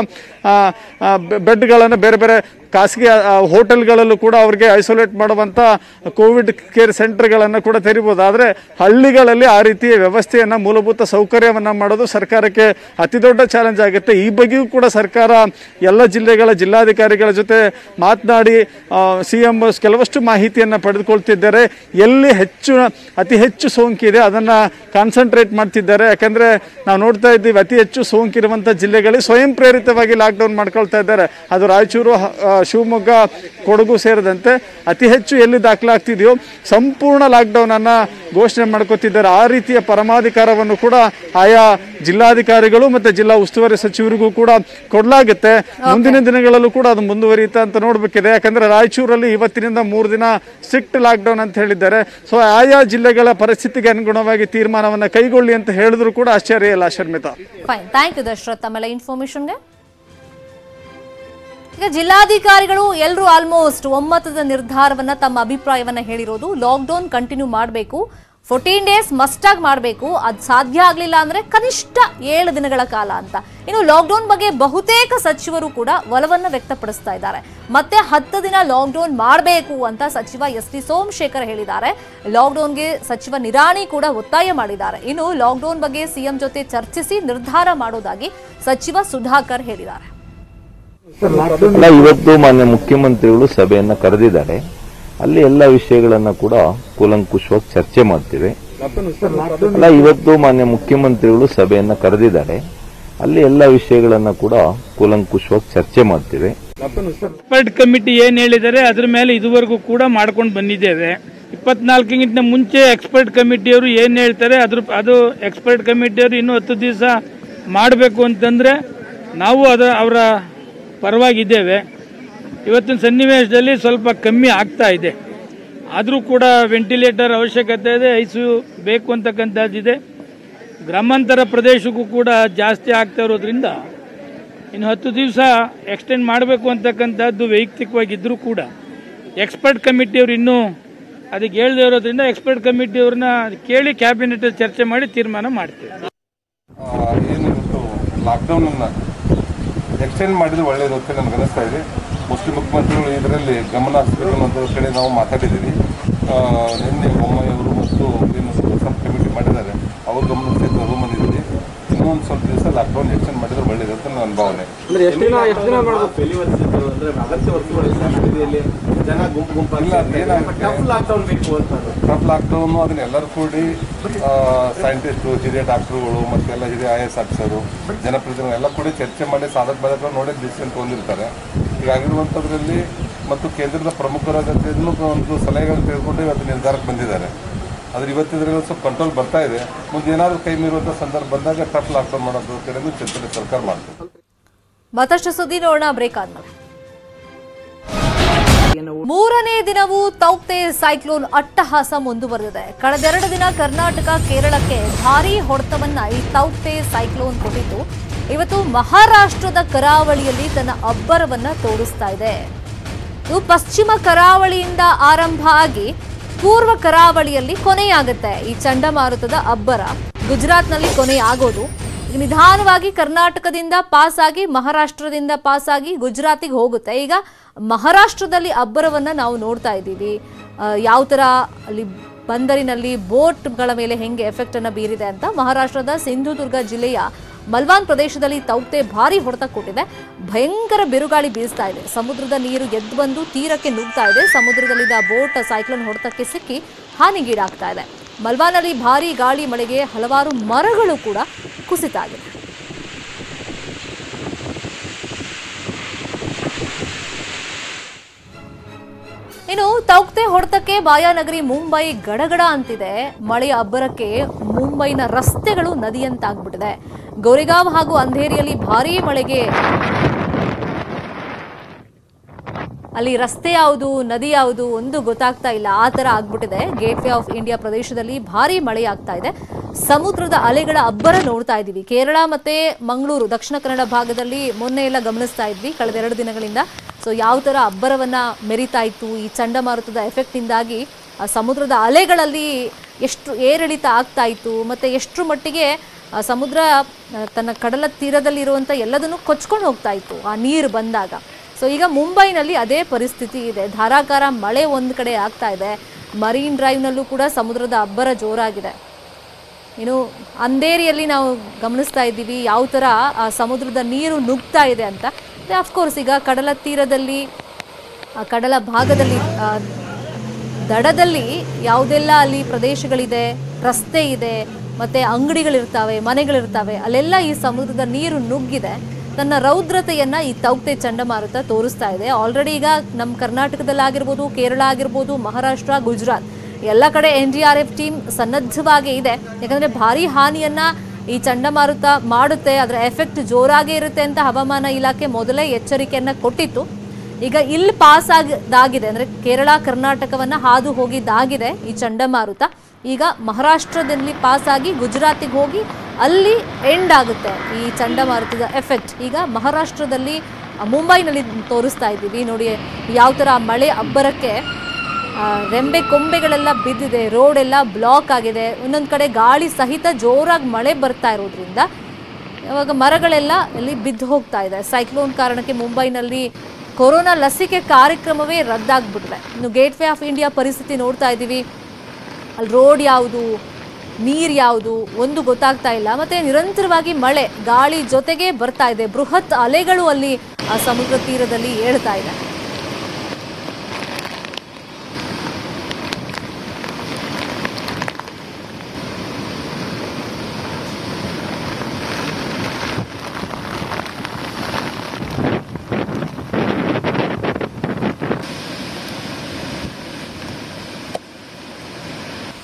ಬೆಡ್ಗಳನ್ನು ಬೇರೆ ಬೇರೆ ಖಾಸಗಿ ಆ, ಹೋಟೆಲ್ಗಳಲ್ಲೂ ಕೂಡ ಅವರಿಗೆ ಐಸೋಲೇಟ್ ಮಾಡುವಂಥ ಕೋವಿಡ್ ಕೇರ್ ಸೆಂಟರ್ಗಳನ್ನು ಕೂಡ ತೆರಿಬೋದು ಆದರೆ ಹಳ್ಳಿಗಳಲ್ಲಿ ಆ ರೀತಿಯ ವ್ಯವಸ್ಥೆಯನ್ನು ಮೂಲಭೂತ ಸೌಕರ್ಯವನ್ನು ಮಾಡೋದು ಸರ್ಕಾರಕ್ಕೆ ಅತಿ ದೊಡ್ಡ ಚಾಲೆಂಜ್ ಆಗುತ್ತೆ ಈ ಬಗ್ಗೆಯೂ ಕೂಡ ಸರ್ಕಾರ ಎಲ್ಲ ಜಿಲ್ಲೆಗಳ ಜಿಲ್ಲಾಧಿಕಾರಿಗಳ ಜೊತೆ ಮಾತನಾಡಿ ಸಿ ಎಂ ಕೆಲವಷ್ಟು ಮಾಹಿತಿಯನ್ನು ಪಡೆದುಕೊಳ್ತಿದ್ದಾರೆ ಎಲ್ಲಿ ಹೆಚ್ಚು ಅತಿ ಹೆಚ್ಚು ಸೋಂಕಿದೆ ಅದನ್ನು ಕಾನ್ಸಂಟ್ರೇಟ್ ಮಾಡ್ತಿದ್ದಾರೆ ಯಾಕಂದರೆ ನಾವು ನೋಡ್ತಾ ಇದ್ದೀವಿ ಅತಿ ಹೆಚ್ಚು ಸೋಂಕಿರುವಂಥ ಜಿಲ್ಲೆಗಳಲ್ಲಿ ಸ್ವಯಂ ಪ್ರೇರಿತವಾಗಿ ಲಾಕ್ಡೌನ್ ಮಾಡ್ಕೊಳ್ತಾ ಇದ್ದಾರೆ ಅದು ರಾಯಚೂರು ಹ- ಆ, ಶಿವಮೊಗ್ಗ ಕೊಡಗು ಸೇರಿದಂತೆ ಅತಿ ಹೆಚ್ಚು ಎಲ್ಲಿ ದಾಖಲಾಗ್ತಿದೆಯೋ ಸಂಪೂರ್ಣ ಲಾಕ್ಡೌನ್ ಅನ್ನ ಘೋಷಣೆ ಮಾಡ್ಕೋತಿದ್ದಾರೆ ಆ ರೀತಿಯ ಪರಮಾಧಿಕಾರವನ್ನು ಕೂಡ ಆಯಾ ಜಿಲ್ಲಾಧಿಕಾರಿಗಳು ಮತ್ತೆ ಜಿಲ್ಲಾ ಉಸ್ತುವಾರಿ ಸಚಿವರಿಗೂ ಕೂಡ ಕೊಡಲಾಗುತ್ತೆ ಮುಂದಿನ ದಿನಗಳಲ್ಲೂ ಕೂಡ ಅದು ಮುಂದುವರಿಯುತ್ತೆ ಅಂತ ನೋಡ್ಬೇಕಿದೆ ಯಾಕಂದ್ರೆ ರಾಯಚೂರಲ್ಲಿ ಇವತ್ತಿನಿಂದ ಮೂರು ದಿನ ಸ್ಟ್ರಿಕ್ಟ್ ಲಾಕ್ಡೌನ್ ಅಂತ ಹೇಳಿದ್ದಾರೆ ಸೊ ಆಯಾ ಜಿಲ್ಲೆಗಳ ಪರಿಸ್ಥಿತಿಗೆ ಅನುಗುಣವಾಗಿ ತೀರ್ಮಾನವನ್ನು ಕೈಗೊಳ್ಳಿ ಅಂತ ಹೇಳಿದ್ರು ಕೂಡ ಆಶ್ಚರ್ಯ ಇಲ್ಲ Sharmita fine thank you Dasharath ತಮ್ಮೆಲ್ಲ ಇನ್ಫಾರ್ಮೇಶನ್ಗೆ ಈಗ ಜಿಲ್ಲಾಧಿಕಾರಿಗಳು ಎಲ್ಲರೂ ಆಲ್ಮೋಸ್ಟ್ ಒಮ್ಮತದ ನಿರ್ಧಾರವನ್ನ ತಮ್ಮ ಅಭಿಪ್ರಾಯವನ್ನ ಹೇಳಿರೋದು ಲಾಕ್ಡೌನ್ ಕಂಟಿನ್ಯೂ ಮಾಡಬೇಕು ಫೋರ್ಟೀನ್ ಡೇಸ್ ಮಸ್ಟಾಗಿ ಮಾಡಬೇಕು ಅದು ಸಾಧ್ಯ ಆಗಲಿಲ್ಲ ಅಂದ್ರೆ ಕನಿಷ್ಠ ಏಳು ದಿನಗಳ ಕಾಲ ಅಂತ ಇನ್ನು ಲಾಕ್ಡೌನ್ ಬಗ್ಗೆ ಬಹುತೇಕ ಸಚಿವರು ಕೂಡ ಒಲವನ್ನ ವ್ಯಕ್ತಪಡಿಸ್ತಾ ಇದ್ದಾರೆ ಮತ್ತೆ ಹತ್ತು ದಿನ ಲಾಕ್ಡೌನ್ ಮಾಡಬೇಕು ಅಂತ ಸಚಿವ ಎಸ್ ಟಿ ಸೋಮಶೇಖರ್ ಹೇಳಿದ್ದಾರೆ ಲಾಕ್ಡೌನ್ಗೆ ಸಚಿವ ನಿರಾಣಿ ಕೂಡ ಒತ್ತಾಯ ಮಾಡಿದ್ದಾರೆ ಇನ್ನು ಲಾಕ್ಡೌನ್ ಬಗ್ಗೆ ಸಿಎಂ ಜೊತೆ ಚರ್ಚಿಸಿ ನಿರ್ಧಾರ ಮಾಡೋದಾಗಿ ಸಚಿವ ಸುಧಾಕರ್ ಹೇಳಿದ್ದಾರೆ ಅಲ್ಲ ಇವತ್ತು ಮಾನ್ಯ ಮುಖ್ಯಮಂತ್ರಿಗಳು ಸಭೆಯನ್ನ ಕರೆದಿದ್ದಾರೆ ಅಲ್ಲಿ ಎಲ್ಲ ವಿಷಯಗಳನ್ನ ಕೂಡ ಕೂಲಂಕುಷವಾಗಿ ಚರ್ಚೆ ಮಾಡ್ತೀವಿ ಅಲ್ಲ ಇವತ್ತು ಮಾನ್ಯ ಮುಖ್ಯಮಂತ್ರಿಗಳು ಸಭೆಯನ್ನ ಕರೆದಿದ್ದಾರೆ ಅಲ್ಲಿ ಎಲ್ಲ ವಿಷಯಗಳನ್ನ ಕೂಡ ಕೂಲಂಕುಷವಾಗಿ ಚರ್ಚೆ ಮಾಡ್ತೀವಿ ಎಕ್ಸ್ಪರ್ಟ್ ಕಮಿಟಿ ಏನ್ ಹೇಳಿದ್ದಾರೆ ಅದ್ರ ಮೇಲೆ ಇದುವರೆಗೂ ಕೂಡ ಮಾಡ್ಕೊಂಡು ಬಂದಿದ್ದೇವೆ ಇಪ್ಪತ್ನಾಲ್ಕಿಗಿಂತ ಮುಂಚೆ ಎಕ್ಸ್ಪರ್ಟ್ ಕಮಿಟಿಯವರು ಏನ್ ಹೇಳ್ತಾರೆ ಅದ್ರ ಅದು ಎಕ್ಸ್ಪರ್ಟ್ ಕಮಿಟಿಯವರು ಇನ್ನೂ ಹತ್ತು ದಿವಸ ಮಾಡಬೇಕು ಅಂತಂದ್ರೆ ನಾವು ಅದ ಅವರ ಪರವಾಗಿದ್ದೇವೆ ಇವತ್ತಿನ ಸನ್ನಿವೇಶದಲ್ಲಿ ಸ್ವಲ್ಪ ಕಮ್ಮಿ ಆಗ್ತಾ ಇದೆ ಆದರೂ ಕೂಡ ವೆಂಟಿಲೇಟರ್ ಅವಶ್ಯಕತೆ ಇದೆ ಐ ಸಿ ಯು ಬೇಕು ಅಂತಕ್ಕಂಥದ್ದಿದೆ ಗ್ರಾಮಾಂತರ ಪ್ರದೇಶಕ್ಕೂ ಕೂಡ ಜಾಸ್ತಿ ಆಗ್ತಾ ಇರೋದ್ರಿಂದ ಇನ್ನು ಹತ್ತು ದಿವಸ ಎಕ್ಸ್ಟೆಂಡ್ ಮಾಡಬೇಕು ಅಂತಕ್ಕಂಥದ್ದು ವೈಯಕ್ತಿಕವಾಗಿದ್ದರೂ ಕೂಡ ಎಕ್ಸ್ಪರ್ಟ್ ಕಮಿಟಿಯವರು ಇನ್ನೂ ಅದಕ್ಕೆ ಹೇಳದೇ ಇರೋದ್ರಿಂದ ಎಕ್ಸ್ಪರ್ಟ್ ಕಮಿಟಿಯವ್ರನ್ನ ಕೇಳಿ ಕ್ಯಾಬಿನೆಟಲ್ಲಿ ಚರ್ಚೆ ಮಾಡಿ ತೀರ್ಮಾನ ಮಾಡ್ತೀವಿ ಏನು ಇವತ್ತು ಲಾಕ್ಡೌನನ್ನು ಎಕ್ಸ್ಟೆಂಡ್ ಮಾಡಿದ್ರೆ ಒಳ್ಳೆಯದು ಅಂತ ನನಗೆ ಅನಿಸ್ತಾ ಇದೆ ಮುಸ್ಲಿಂ ಮುಖ್ಯಮಂತ್ರಿಗಳು ಇದರಲ್ಲಿ ಗಮನ ಹರಿಸಬೇಕು ಅನ್ನೋ ಕಡೆ ನಾವು ಮಾತಾಡಿದ್ದೀವಿ ಆ, ನಿನ್ನೆ ಬೊಮ್ಮಾಯಿಯವರು ಮತ್ತು ಏನು ಸಬ್ ಕಮಿಟಿ ಮಾಡಿದ್ದಾರೆ ಅವ್ರ ಗಮನ ಸಹಿತ ತಗೊಂಬಂದಿದ್ದೀವಿ ಇನ್ನೊಂದು ಸ್ವಲ್ಪ ದಿವಸ ಲಾಕ್ಡೌನ್ ಎಕ್ಸ್ಟೆಂಡ್ ಮಾಡಿದ್ರೆ ಒಳ್ಳೆಯದು ಅಂತ ನನ್ನ ಭಾವನೆ ಜನ ಗುಂಪು ಗುಂಪಾಗಿ ಇಲ್ಲ, ಅದೇನಾಗುತ್ತೆ? ಲಾಕ್ಡೌನ್ ಬೇಕು ಅಂತ ಟಫ್ ಲಾಕ್ಡೌನು ಅದನ್ನ ಎಲ್ಲರೂ ಕೂಡಿ ಸೈಂಟಿಸ್ಟು ಹಿರಿಯ ಡಾಕ್ಟ್ರುಗಳು ಮತ್ತೆಲ್ಲ ಹಿರಿಯ ಐ ಎಸ್ ಆಫೀಸರು ಜನಪ್ರತಿನಿಧಿಗಳು ಎಲ್ಲ ಕೂಡಿ ಚರ್ಚೆ ಮಾಡಿ ಸಾಧಕ ಬಾಧಕ ನೋಡಿ ಡಿಸಿಷನ್ ತೊಗೊಂಡಿರ್ತಾರೆ ಹೀಗಾಗಿರುವಂಥದ್ರಲ್ಲಿ ಮತ್ತು ಕೇಂದ್ರದ ಪ್ರಮುಖರಾದಂಥ ಒಂದು ಸಲಹೆಗಳನ್ನು ತೆಗೆದುಕೊಂಡು ಇವತ್ತು ನಿರ್ಧಾರಕ್ಕೆ ಬಂದಿದ್ದಾರೆ ಆದ್ರೆ ಇವತ್ತಿದ್ರಲ್ಲಿ ಸ್ವಲ್ಪ ಕಂಟ್ರೋಲ್ ಬರ್ತಾ ಇದೆ ಮುಂದೆ ಏನಾದರೂ ಕೈ ಮೀರುವಂಥ ಸಂದರ್ಭ ಬಂದಾಗ ಟಫ್ ಲಾಕ್ಡೌನ್ ಮಾಡೋದು ಕಡೆಯಿಂದ ಚಿಂತನೆ ಸರ್ಕಾರ ಮಾಡ್ತದೆ ಮತ್ತಷ್ಟು ಸುದ್ದಿ ನೋಡೋಣ ಬ್ರೇಕ್ ಆದ್ಮೇಲೆ ಮೂರನೇ ದಿನವೂ ತೌಕ್ತೆ ಸೈಕ್ಲೋನ್ ಅಟ್ಟಹಾಸ ಮುಂದುವರೆದಿದೆ ಕಳೆದೆರಡು ದಿನ ಕರ್ನಾಟಕ ಕೇರಳಕ್ಕೆ ಭಾರೀ ಹೊಡೆತವನ್ನ ಈ ತೌಕ್ತೆ ಸೈಕ್ಲೋನ್ ಕೊಟ್ಟಿದ್ದು ಇವತ್ತು ಮಹಾರಾಷ್ಟ್ರದ ಕರಾವಳಿಯಲ್ಲಿ ತನ್ನ ಅಬ್ಬರವನ್ನ ತೋರಿಸ್ತಾ ಇದೆ ಇದು ಪಶ್ಚಿಮ ಕರಾವಳಿಯಿಂದ ಆರಂಭ ಆಗಿ ಪೂರ್ವ ಕರಾವಳಿಯಲ್ಲಿ ಕೊನೆಯಾಗುತ್ತೆ ಈ ಚಂಡಮಾರುತದ ಅಬ್ಬರ ಗುಜರಾತ್ನಲ್ಲಿ ಕೊನೆಯಾಗೋದು ಇದು ನಿಧಾನವಾಗಿ ಕರ್ನಾಟಕದಿಂದ ಪಾಸ್ ಆಗಿ ಮಹಾರಾಷ್ಟ್ರದಿಂದ ಪಾಸ್ ಆಗಿ ಗುಜರಾತಿಗೆ ಹೋಗುತ್ತೆ ಈಗ ಮಹಾರಾಷ್ಟ್ರದಲ್ಲಿ ಅಬ್ಬರವನ್ನ ನಾವು ನೋಡ್ತಾ ಇದ್ದೀವಿ ಯಾವ ಥರ ಅಲ್ಲಿ ಬಂದರಿನಲ್ಲಿ ಬೋಟ್ಗಳ ಮೇಲೆ ಹೆಂಗೆ ಎಫೆಕ್ಟ್ ಅನ್ನ ಬೀರಿದೆ ಅಂತ ಮಹಾರಾಷ್ಟ್ರದ ಸಿಂಧುದುರ್ಗ ಜಿಲ್ಲೆಯ ಮಲ್ವಾನ್ ಪ್ರದೇಶದಲ್ಲಿ ತೌಕ್ತೆ ಭಾರಿ ಹೊಡೆತ ಕೊಟ್ಟಿದೆ ಭಯಂಕರ ಬಿರುಗಾಳಿ ಬೀಸ್ತಾ ಇದೆ ಸಮುದ್ರದ ನೀರು ಎದ್ದು ಬಂದು ತೀರಕ್ಕೆ ನುಗ್ತಾ ಇದೆ ಸಮುದ್ರದಲ್ಲಿದ್ದ ಬೋಟ್ ಸೈಕ್ಲೋನ್ ಹೊಡೆತಕ್ಕೆ ಸಿಕ್ಕಿ ಹಾನಿಗೀಡಾಗ್ತಾ ಇದೆ ಮಲ್ವಾನಲ್ಲಿ ಭಾರಿ ಗಾಳಿ ಮಳೆಗೆ ಹಲವಾರು ಮರಗಳು ಕೂಡ ಕುಸಿತ ಆಗಿದೆ ಇನ್ನು ತೌಕ್ತೆ ಹೊಡೆತಕ್ಕೆ ಬಾಯಾನಗರಿ ಮುಂಬೈ ಗಡಗಡ ಅಂತಿದೆ ಮಳೆಯ ಅಬ್ಬರಕ್ಕೆ ಮುಂಬೈನ ರಸ್ತೆಗಳು ನದಿಯಂತಾಗ್ಬಿಟ್ಟಿದೆ ಗೋರೆಗಾಂವ್ ಹಾಗೂ ಅಂಧೇರಿಯಲ್ಲಿ ಭಾರೀ ಮಳೆಗೆ ಅಲ್ಲಿ ರಸ್ತೆ ಯಾವುದು ನದಿ ಯಾವುದು ಒಂದು ಗೊತ್ತಾಗ್ತಾ ಇಲ್ಲ ಆ ಥರ ಆಗ್ಬಿಟ್ಟಿದೆ ಗೇಟ್ ವೇ ಆಫ್ ಇಂಡಿಯಾ ಪ್ರದೇಶದಲ್ಲಿ ಭಾರಿ ಮಳೆ ಆಗ್ತಾ ಇದೆ ಸಮುದ್ರದ ಅಲೆಗಳ ಅಬ್ಬರ ನೋಡ್ತಾ ಇದ್ದೀವಿ ಕೇರಳ ಮತ್ತೆ ಮಂಗಳೂರು ದಕ್ಷಿಣ ಕನ್ನಡ ಭಾಗದಲ್ಲಿ ಮೊನ್ನೆ ಎಲ್ಲ ಗಮನಿಸ್ತಾ ಇದ್ವಿ ಕಳೆದ ಎರಡು ದಿನಗಳಿಂದ ಸೊ ಯಾವ ಥರ ಅಬ್ಬರವನ್ನ ಮೆರಿತಾ ಇತ್ತು ಈ ಚಂಡಮಾರುತದ ಎಫೆಕ್ಟಿಂದಾಗಿ ಆ ಸಮುದ್ರದ ಅಲೆಗಳಲ್ಲಿ ಎಷ್ಟು ಏರಿಳಿತ ಆಗ್ತಾ ಇತ್ತು ಮತ್ತೆ ಎಷ್ಟರ ಮಟ್ಟಿಗೆ ಆ ಸಮುದ್ರ ಆ, ತನ್ನ ಕಡಲ ತೀರದಲ್ಲಿರುವಂಥ ಎಲ್ಲದನ್ನು ಕೊಚ್ಕೊಂಡು ಹೋಗ್ತಾ ಇತ್ತು ಆ ನೀರು ಬಂದಾಗ ಸೊ ಈಗ ಮುಂಬೈನಲ್ಲಿ ಅದೇ ಪರಿಸ್ಥಿತಿ ಇದೆ ಧಾರಾಕಾರ ಮಳೆ ಒಂದು ಕಡೆ ಆಗ್ತಾ ಇದೆ ಮರೀನ್ ಡ್ರೈವ್ನಲ್ಲೂ ಕೂಡ ಸಮುದ್ರದ ಅಬ್ಬರ ಜೋರಾಗಿದೆ ಇನ್ನು ಅಂಧೇರಿಯಲ್ಲಿ ನಾವು ಗಮನಿಸ್ತಾ ಇದ್ದೀವಿ ಯಾವ ಥರ ಆ ಸಮುದ್ರದ ನೀರು ನುಗ್ತಾ ಇದೆ ಅಂತ ಅಫ್ಕೋರ್ಸ್ ಈಗ ಕಡಲ ತೀರದಲ್ಲಿ ಆ ಕಡಲ ಭಾಗದಲ್ಲಿ ಆ, ದಡದಲ್ಲಿ ಯಾವುದೆಲ್ಲ ಅಲ್ಲಿ ಪ್ರದೇಶಗಳಿದೆ ರಸ್ತೆ ಇದೆ ಮತ್ತೆ ಅಂಗಡಿಗಳಿರ್ತಾವೆ ಮನೆಗಳಿರ್ತಾವೆ ಅಲ್ಲೆಲ್ಲ ಈ ಸಮುದ್ರದ ನೀರು ನುಗ್ಗಿದೆ ತನ್ನ ರೌದ್ರತೆಯನ್ನ ಈ ತೌಕ್ತೆ ಚಂಡಮಾರುತ ತೋರಿಸ್ತಾ ಇದೆ ಆಲ್ರೆಡಿ ಈಗ ನಮ್ಮ ಕರ್ನಾಟಕದಲ್ಲಾಗಿರ್ಬೋದು ಕೇರಳ ಆಗಿರ್ಬೋದು ಮಹಾರಾಷ್ಟ್ರ ಗುಜರಾತ್ ಎಲ್ಲ ಕಡೆ N D R F team ಸನ್ನದ್ಧವಾಗೇ ಇದೆ ಯಾಕಂದ್ರೆ ಭಾರಿ ಹಾನಿಯನ್ನ ಈ ಚಂಡಮಾರುತ ಮಾಡುತ್ತೆ ಅದರ ಎಫೆಕ್ಟ್ ಜೋರಾಗೇ ಇರುತ್ತೆ ಅಂತ ಹವಾಮಾನ ಇಲಾಖೆ ಮೊದಲೇ ಎಚ್ಚರಿಕೆಯನ್ನ ಕೊಟ್ಟಿತ್ತು ಈಗ ಇಲ್ಲಿ ಪಾಸ್ ಆಗಿದಾಗಿದೆ ಅಂದ್ರೆ ಕೇರಳ ಕರ್ನಾಟಕವನ್ನ ಹಾದು ಹೋಗಿದ್ದಾಗಿದೆ ಈ ಚಂಡಮಾರುತ ಈಗ ಮಹಾರಾಷ್ಟ್ರದಲ್ಲಿ ಪಾಸ್ ಆಗಿ ಗುಜರಾತಿಗೆ ಹೋಗಿ ಅಲ್ಲಿ ಎಂಡ್ ಆಗುತ್ತೆ ಈ ಚಂಡಮಾರುತದ ಎಫೆಕ್ಟ್ ಈಗ ಮಹಾರಾಷ್ಟ್ರದಲ್ಲಿ ಆ, ಮುಂಬೈನಲ್ಲಿ ತೋರಿಸ್ತಾ ಇದ್ದೀವಿ ನೋಡಿ ಯಾವ ಥರ ಆ ಮಳೆ ಅಬ್ಬರಕ್ಕೆ ಆ, ರೆಂಬೆ ಕೊಂಬೆಗಳೆಲ್ಲ ಬಿದ್ದಿದೆ ರೋಡ್ ಎಲ್ಲ ಬ್ಲಾಕ್ ಆಗಿದೆ ಒಂದೊಂದು ಕಡೆ ಗಾಳಿ ಸಹಿತ ಜೋರಾಗಿ ಮಳೆ ಬರ್ತಾ ಇರೋದ್ರಿಂದ ಇವಾಗ ಮರಗಳೆಲ್ಲ ಇಲ್ಲಿ ಬಿದ್ದು ಹೋಗ್ತಾ ಇದೆ ಸೈಕ್ಲೋನ್ ಕಾರಣಕ್ಕೆ ಮುಂಬೈನಲ್ಲಿ ಕೊರೋನಾ ಲಸಿಕೆ ಕಾರ್ಯಕ್ರಮವೇ ರದ್ದಾಗ್ಬಿಟ್ಟಿದೆ ಇನ್ನು ಗೇಟ್ ವೇ ಆಫ್ ಇಂಡಿಯಾ ಪರಿಸ್ಥಿತಿ ನೋಡ್ತಾ ಇದ್ದೀವಿ ಅಲ್ಲಿ ರೋಡ್ ಯಾವುದು ನೀರು ಯಾವುದು ಒಂದು ಗೊತ್ತಾಗ್ತಾ ಇಲ್ಲ ಮತ್ತೆ ನಿರಂತರವಾಗಿ ಮಳೆ ಗಾಳಿ ಜೊತೆಗೆ ಬರ್ತಾ ಇದೆ ಬೃಹತ್ ಅಲೆಗಳು ಅಲ್ಲಿ ಆ ಸಮುದ್ರ ತೀರದಲ್ಲಿ ಏಳ್ತಾ ಇದೆ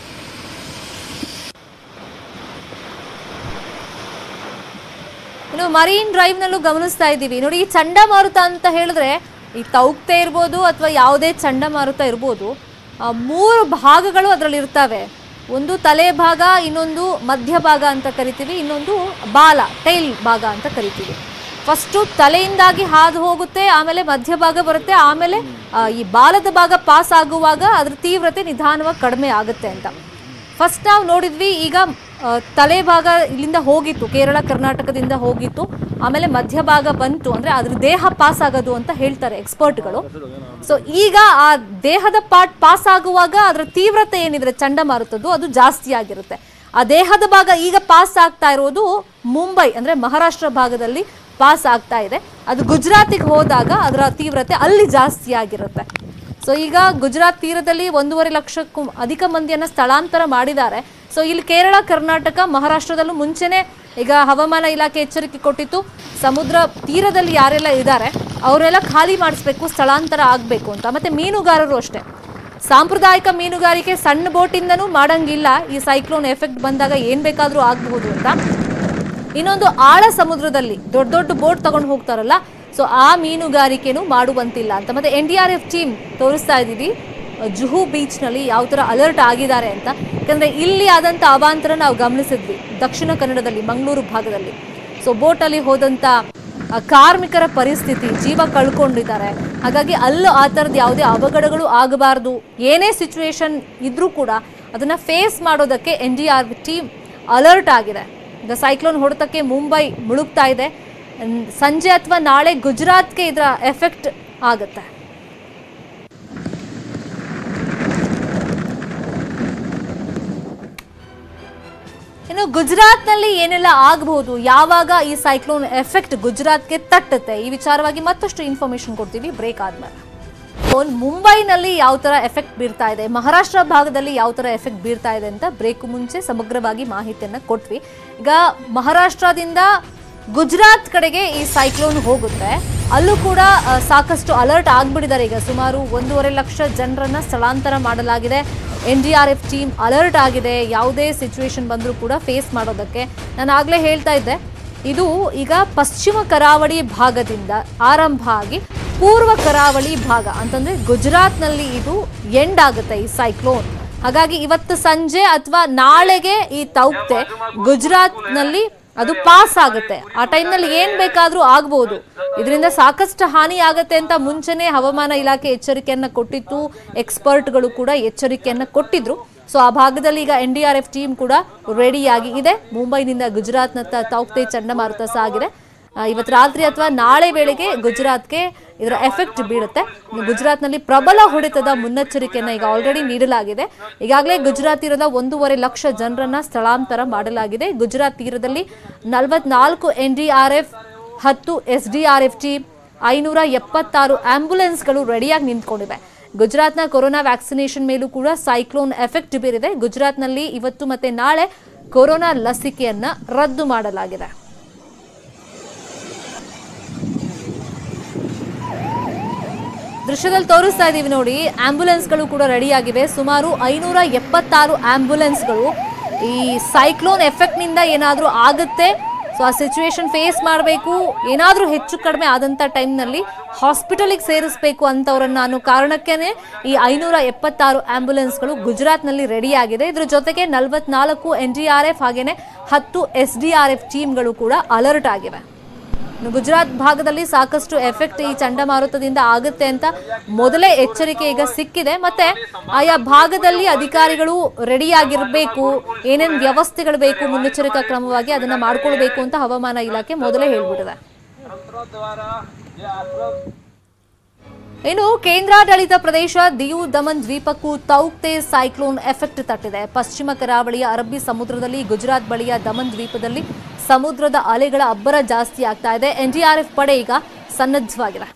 ಇನ್ನು ಮರೀನ್ ಡ್ರೈವ್ ನಲ್ಲೂ ಗಮನಿಸ್ತಾ ಇದ್ದೀವಿ ನೋಡಿ ಈ ಚಂಡಮಾರುತ ಅಂತ ಹೇಳಿದ್ರೆ ಈ ತೌಕ್ತೆ ಇರ್ಬೋದು ಅಥವಾ ಯಾವುದೇ ಚಂಡಮಾರುತ ಇರ್ಬೋದು ಆ, ಮೂರು ಭಾಗಗಳು ಅದರಲ್ಲಿ ಇರ್ತವೆ ಒಂದು ತಲೆ ಭಾಗ ಇನ್ನೊಂದು ಮಧ್ಯ ಭಾಗ ಅಂತ ಕರಿತೀವಿ ಇನ್ನೊಂದು ಬಾಲ ಟೈಲ್ ಭಾಗ ಅಂತ ಕರಿತೀವಿ ಫಸ್ಟು ತಲೆಯಿಂದಾಗಿ ಹಾದು ಹೋಗುತ್ತೆ ಆಮೇಲೆ ಮಧ್ಯಭಾಗ ಬರುತ್ತೆ ಆಮೇಲೆ ಆ, ಈ ಬಾಲದ ಭಾಗ ಪಾಸ್ ಆಗುವಾಗ ಅದ್ರ ತೀವ್ರತೆ ನಿಧಾನವಾಗಿ ಕಡಿಮೆ ಆಗುತ್ತೆ ಅಂತ ಫಸ್ಟ್ ನಾವು ನೋಡಿದ್ವಿ ಈಗ ಆ, ತಲೆ ಭಾಗ ಇಲ್ಲಿಂದ ಹೋಗಿತ್ತು ಕೇರಳ ಕರ್ನಾಟಕದಿಂದ ಹೋಗಿತ್ತು ಆಮೇಲೆ ಮಧ್ಯಭಾಗ ಬಂತು ಅಂದ್ರೆ ಅದ್ರ ದೇಹ ಪಾಸ್ ಆಗೋದು ಅಂತ ಹೇಳ್ತಾರೆ ಎಕ್ಸ್ಪರ್ಟ್ಗಳು ಸೊ ಈಗ ಆ ದೇಹದ ಪಾರ್ಟ್ ಪಾಸ್ ಆಗುವಾಗ ಅದರ ತೀವ್ರತೆ ಏನಿದ್ರೆ ಚಂಡಮಾರುತದ್ದು ಅದು ಜಾಸ್ತಿ ಆಗಿರುತ್ತೆ ಆ ದೇಹದ ಭಾಗ ಈಗ ಪಾಸ್ ಆಗ್ತಾ ಇರೋದು ಮುಂಬೈ ಅಂದ್ರೆ ಮಹಾರಾಷ್ಟ್ರ ಭಾಗದಲ್ಲಿ ಪಾಸ್ ಆಗ್ತಾ ಇದೆ ಅದು ಗುಜರಾತಿಗೆ ಹೋದಾಗ ಅದರ ತೀವ್ರತೆ ಅಲ್ಲಿ ಜಾಸ್ತಿ ಆಗಿರುತ್ತೆ ಸೊ ಈಗ ಗುಜರಾತ್ ತೀರದಲ್ಲಿ ಒಂದೂವರೆ ಲಕ್ಷಕ್ಕೂ ಅಧಿಕ ಮಂದಿಯನ್ನ ಸ್ಥಳಾಂತರ ಮಾಡಿದ್ದಾರೆ ಸೊ ಇಲ್ಲಿ ಕೇರಳ ಕರ್ನಾಟಕ ಮಹಾರಾಷ್ಟ್ರದಲ್ಲೂ ಮುಂಚೆನೆ ಈಗ ಹವಾಮಾನ ಇಲಾಖೆ ಎಚ್ಚರಿಕೆ ಕೊಟ್ಟಿತ್ತು ಸಮುದ್ರ ತೀರದಲ್ಲಿ ಯಾರೆಲ್ಲ ಇದ್ದಾರೆ ಅವರೆಲ್ಲ ಖಾಲಿ ಮಾಡಿಸ್ಬೇಕು ಸ್ಥಳಾಂತರ ಆಗಬೇಕು ಅಂತ ಮತ್ತೆ ಮೀನುಗಾರರು ಅಷ್ಟೇ ಸಾಂಪ್ರದಾಯಿಕ ಮೀನುಗಾರಿಕೆ ಸಣ್ಣ ಬೋಟಿಂದನೂ ಮಾಡಂಗಿಲ್ಲ ಈ ಸೈಕ್ಲೋನ್ ಎಫೆಕ್ಟ್ ಬಂದಾಗ ಏನ್ ಬೇಕಾದ್ರೂ ಆಗಬಹುದು ಅಂತ ಇನ್ನೊಂದು ಆಳ ಸಮುದ್ರದಲ್ಲಿ ದೊಡ್ಡ ದೊಡ್ಡ ಬೋಟ್ ತಗೊಂಡು ಹೋಗ್ತಾರಲ್ಲ ಸೊ ಆ ಮೀನುಗಾರಿಕೆನೂ ಮಾಡುವಂತಿಲ್ಲ ಅಂತ ಮತ್ತೆ N D R F team ತೋರಿಸ್ತಾ ಇದ್ದೀವಿ ಜುಹು ಬೀಚ್ನಲ್ಲಿ ಯಾವ ಥರ ಅಲರ್ಟ್ ಆಗಿದ್ದಾರೆ ಅಂತ ಯಾಕಂದ್ರೆ ಇಲ್ಲಿ ಆದಂಥ ಅವಾಂತರ ನಾವು ಗಮನಿಸಿದ್ವಿ ದಕ್ಷಿಣ ಕನ್ನಡದಲ್ಲಿ ಮಂಗಳೂರು ಭಾಗದಲ್ಲಿ ಸೊ ಬೋಟಲ್ಲಿ ಹೋದಂಥ ಆ, ಕಾರ್ಮಿಕರ ಪರಿಸ್ಥಿತಿ ಜೀವ ಕಳ್ಕೊಂಡಿದ್ದಾರೆ ಹಾಗಾಗಿ ಅಲ್ಲೂ ಆ ಥರದ್ದು ಯಾವುದೇ ಅವಘಡಗಳು ಆಗಬಾರ್ದು ಏನೇ ಸಿಚುವೇಶನ್ ಇದ್ರೂ ಕೂಡ ಅದನ್ನ ಫೇಸ್ ಮಾಡೋದಕ್ಕೆ N D R team alert ಆಗಿದೆ ಈಗ ಸೈಕ್ಲೋನ್ ಹೊಡೆತಕ್ಕೆ ಮುಂಬೈ ಮುಳುಗ್ತಾ ಇದೆ ನ್- ಸಂಜೆ ಅಥವಾ ನಾಳೆ ಗುಜರಾತ್ಗೆ ಇದರ ಎಫೆಕ್ಟ್ ಆಗುತ್ತೆ ಇನ್ನು ಗುಜರಾತ್ನಲ್ಲಿ ಏನೆಲ್ಲ ಆಗಬಹುದು ಯಾವಾಗ ಈ ಸೈಕ್ಲೋನ್ ಎಫೆಕ್ಟ್ ಗುಜರಾತ್ಗೆ ತಟ್ಟುತ್ತೆ ಈ ವಿಚಾರವಾಗಿ ಮತ್ತಷ್ಟು ಇನ್ಫಾರ್ಮೇಶನ್ ಕೊಡ್ತೀವಿ ಬ್ರೇಕ್ ಆದ್ಮೇಲೆ ಫೋನ್ ಮುಂಬೈನಲ್ಲಿ ಯಾವ ತರ ಎಫೆಕ್ಟ್ ಬೀರ್ತಾ ಇದೆ ಮಹಾರಾಷ್ಟ್ರ ಭಾಗದಲ್ಲಿ ಯಾವ ತರ ಎಫೆಕ್ಟ್ ಬೀರ್ತಾ ಇದೆ ಅಂತ ಬ್ರೇಕ್ ಮುಂಚೆ ಸಮಗ್ರವಾಗಿ ಮಾಹಿತಿಯನ್ನ ಕೊಟ್ವಿ ಈಗ ಮಹಾರಾಷ್ಟ್ರದಿಂದ ಗುಜರಾತ್ ಕಡೆಗೆ ಈ ಸೈಕ್ಲೋನ್ ಹೋಗುತ್ತೆ ಅಲ್ಲೂ ಕೂಡ ಆ, ಸಾಕಷ್ಟು ಅಲರ್ಟ್ ಆಗ್ಬಿಟ್ಟಿದ್ದಾರೆ ಈಗ ಸುಮಾರು ಒಂದೂವರೆ ಲಕ್ಷ ಜನರನ್ನ ಸ್ಥಳಾಂತರ ಮಾಡಲಾಗಿದೆ N D R F team alert ಆಗಿದೆ ಯಾವುದೇ ಸಿಚುವೇಶನ್ ಬಂದರೂ ಕೂಡ ಫೇಸ್ ಮಾಡೋದಕ್ಕೆ ನಾನು ಆಗಲೇ ಹೇಳ್ತಾ ಇದ್ದೆ ಇದು ಈಗ ಪಶ್ಚಿಮ ಕರಾವಳಿ ಭಾಗದಿಂದ ಆರಂಭ ಆಗಿ ಪೂರ್ವ ಕರಾವಳಿ ಭಾಗ ಅಂತಂದ್ರೆ ಗುಜರಾತ್ನಲ್ಲಿ ಇದು ಎಂಡ್ ಆಗುತ್ತೆ ಈ ಸೈಕ್ಲೋನ್ ಹಾಗಾಗಿ ಇವತ್ತು ಸಂಜೆ ಅಥವಾ ನಾಳೆಗೆ ಈ ತೌಕ್ತೆ ಗುಜರಾತ್ನಲ್ಲಿ ಅದು ಪಾಸ್ ಆಗುತ್ತೆ ಆ ಟೈಮ್ನಲ್ಲಿ ಏನ್ ಬೇಕಾದ್ರೂ ಆಗ್ಬೋದು ಇದರಿಂದ ಸಾಕಷ್ಟು ಹಾನಿ ಆಗತ್ತೆ ಅಂತ ಮುಂಚೆನೆ ಹವಾಮಾನ ಇಲಾಖೆ ಎಚ್ಚರಿಕೆಯನ್ನ ಕೊಟ್ಟಿತ್ತು ಎಕ್ಸ್ಪರ್ಟ್ಗಳು ಕೂಡ ಎಚ್ಚರಿಕೆಯನ್ನ ಕೊಟ್ಟಿದ್ರು ಸೊ ಆ ಭಾಗದಲ್ಲಿ ಈಗ N D R F team ಕೂಡ ರೆಡಿಯಾಗಿ ಇದೆ ಮುಂಬೈನಿಂದ ಗುಜರಾತ್ನತ್ತ ತೌಕ್ತೆ ಚಂಡಮಾರುತ ಸಾಗಿದೆ ಆ, ಇವತ್ತು ರಾತ್ರಿ ಅಥವಾ ನಾಳೆ ವೇಳೆಗೆ ಗುಜರಾತ್ಗೆ ಇದರ ಎಫೆಕ್ಟ್ ಬೀಳುತ್ತೆ ಇನ್ನು ಗುಜರಾತ್ನಲ್ಲಿ ಪ್ರಬಲ ಹೊಡೆತದ ಮುನ್ನೆಚ್ಚರಿಕೆಯನ್ನ ಈಗ ಆಲ್ರೆಡಿ ನೀಡಲಾಗಿದೆ ಈಗಾಗಲೇ ಗುಜರಾತ್ ತೀರದ ಒಂದೂವರೆ ಲಕ್ಷ ಜನರನ್ನ ಸ್ಥಳಾಂತರ ಮಾಡಲಾಗಿದೆ ಗುಜರಾತ್ ತೀರದಲ್ಲಿ ನಲವತ್ನಾಲ್ಕು ಎನ್ ಡಿ ಆರ್ ಎಫ್ ಹತ್ತು S D R F team ಐನೂರ ಎಪ್ಪತ್ತಾರು ಆಂಬ್ಯುಲೆನ್ಸ್ಗಳು ರೆಡಿಯಾಗಿ ನಿಂತ್ಕೊಂಡಿವೆ ಗುಜರಾತ್ನ ಕೊರೋನಾ ವ್ಯಾಕ್ಸಿನೇಷನ್ ಮೇಲೂ ಕೂಡ ಸೈಕ್ಲೋನ್ ಎಫೆಕ್ಟ್ ಬೀರಿದೆ ಗುಜರಾತ್ನಲ್ಲಿ ಇವತ್ತು ಮತ್ತೆ ನಾಳೆ ಕೊರೋನಾ ಲಸಿಕೆಯನ್ನ ರದ್ದು ಮಾಡಲಾಗಿದೆ ದೃಶ್ಯದಲ್ಲಿ ತೋರಿಸ್ತಾ ಇದ್ದೀವಿ ನೋಡಿ ಆಂಬ್ಯುಲೆನ್ಸ್ಗಳು ಕೂಡ ರೆಡಿ ಆಗಿವೆ ಸುಮಾರು ಐನೂರ ಎಪ್ಪತ್ತಾರು ಆಂಬ್ಯುಲೆನ್ಸ್ಗಳು ಈ ಸೈಕ್ಲೋನ್ ಎಫೆಕ್ಟ್ನಿಂದ ಏನಾದರೂ ಆಗುತ್ತೆ ಸೊ ಆ ಸಿಚುವೇಶನ್ ಫೇಸ್ ಮಾಡಬೇಕು ಏನಾದರೂ ಹೆಚ್ಚು ಕಡಿಮೆ ಆದಂಥ ಟೈಮ್ನಲ್ಲಿ ಹಾಸ್ಪಿಟಲಿಗೆ ಸೇರಿಸಬೇಕು ಅಂತವ್ರನ್ನ ಅನ್ನೋ ಕಾರಣಕ್ಕೇನೆ ಈ ಐನೂರ ಎಪ್ಪತ್ತಾರು ಆಂಬ್ಯುಲೆನ್ಸ್ಗಳು ಗುಜರಾತ್ನಲ್ಲಿ ರೆಡಿ ಆಗಿದೆ ಇದ್ರ ಜೊತೆಗೆ ನಲವತ್ನಾಲ್ಕು ಎನ್ ಡಿ ಆರ್ ಎಫ್ ಹಾಗೇನೆ ಹತ್ತು ಎಸ್ ಡಿ ಆರ್ ಎಫ್ ಟೀಮ್ಗಳು ಕೂಡ ಅಲರ್ಟ್ ಆಗಿವೆ ಇನ್ನು ಗುಜರಾತ್ ಭಾಗದಲ್ಲಿ ಸಾಕಷ್ಟು ಎಫೆಕ್ಟ್ ಈ ಚಂಡಮಾರುತದಿಂದ ಆಗುತ್ತೆ ಅಂತ ಮೊದಲೇ ಎಚ್ಚರಿಕೆ ಈಗ ಸಿಕ್ಕಿದೆ ಮತ್ತೆ ಆಯಾ ಭಾಗದಲ್ಲಿ ಅಧಿಕಾರಿಗಳು ರೆಡಿ ಆಗಿರಬೇಕು ಏನೇನ್ ವ್ಯವಸ್ಥೆಗಳು ಬೇಕು ಮುನ್ನೆಚ್ಚರಿಕಾ ಕ್ರಮವಾಗಿ ಅದನ್ನ ಮಾಡ್ಕೊಳ್ಬೇಕು ಅಂತ ಹವಾಮಾನ ಇಲಾಖೆ ಮೊದಲೇ ಹೇಳ್ಬಿಟ್ಟಿದೆ ಇನ್ನು ಕೇಂದ್ರಾಡಳಿತ ಪ್ರದೇಶ ದಿಯು ದಮನ್ ದ್ವೀಪಕ್ಕೂ ತೌಕ್ತೆ ಸೈಕ್ಲೋನ್ ಎಫೆಕ್ಟ್ ತಟ್ಟಿದೆ ಪಶ್ಚಿಮ ಕರಾವಳಿಯ ಅರಬ್ಬಿ ಸಮುದ್ರದಲ್ಲಿ ಗುಜರಾತ್ ಬಳಿಯ ದಮನ್ ದ್ವೀಪದಲ್ಲಿ ಸಮುದ್ರದ ಅಲೆಗಳ ಅಬ್ಬರ ಜಾಸ್ತಿ ಆಗ್ತಾ ಇದೆ ಎನ್ಡಿಆರ್ಎಫ್ ಪಡೆ ಈಗ ಸನ್ನದ್ಧವಾಗಿದೆ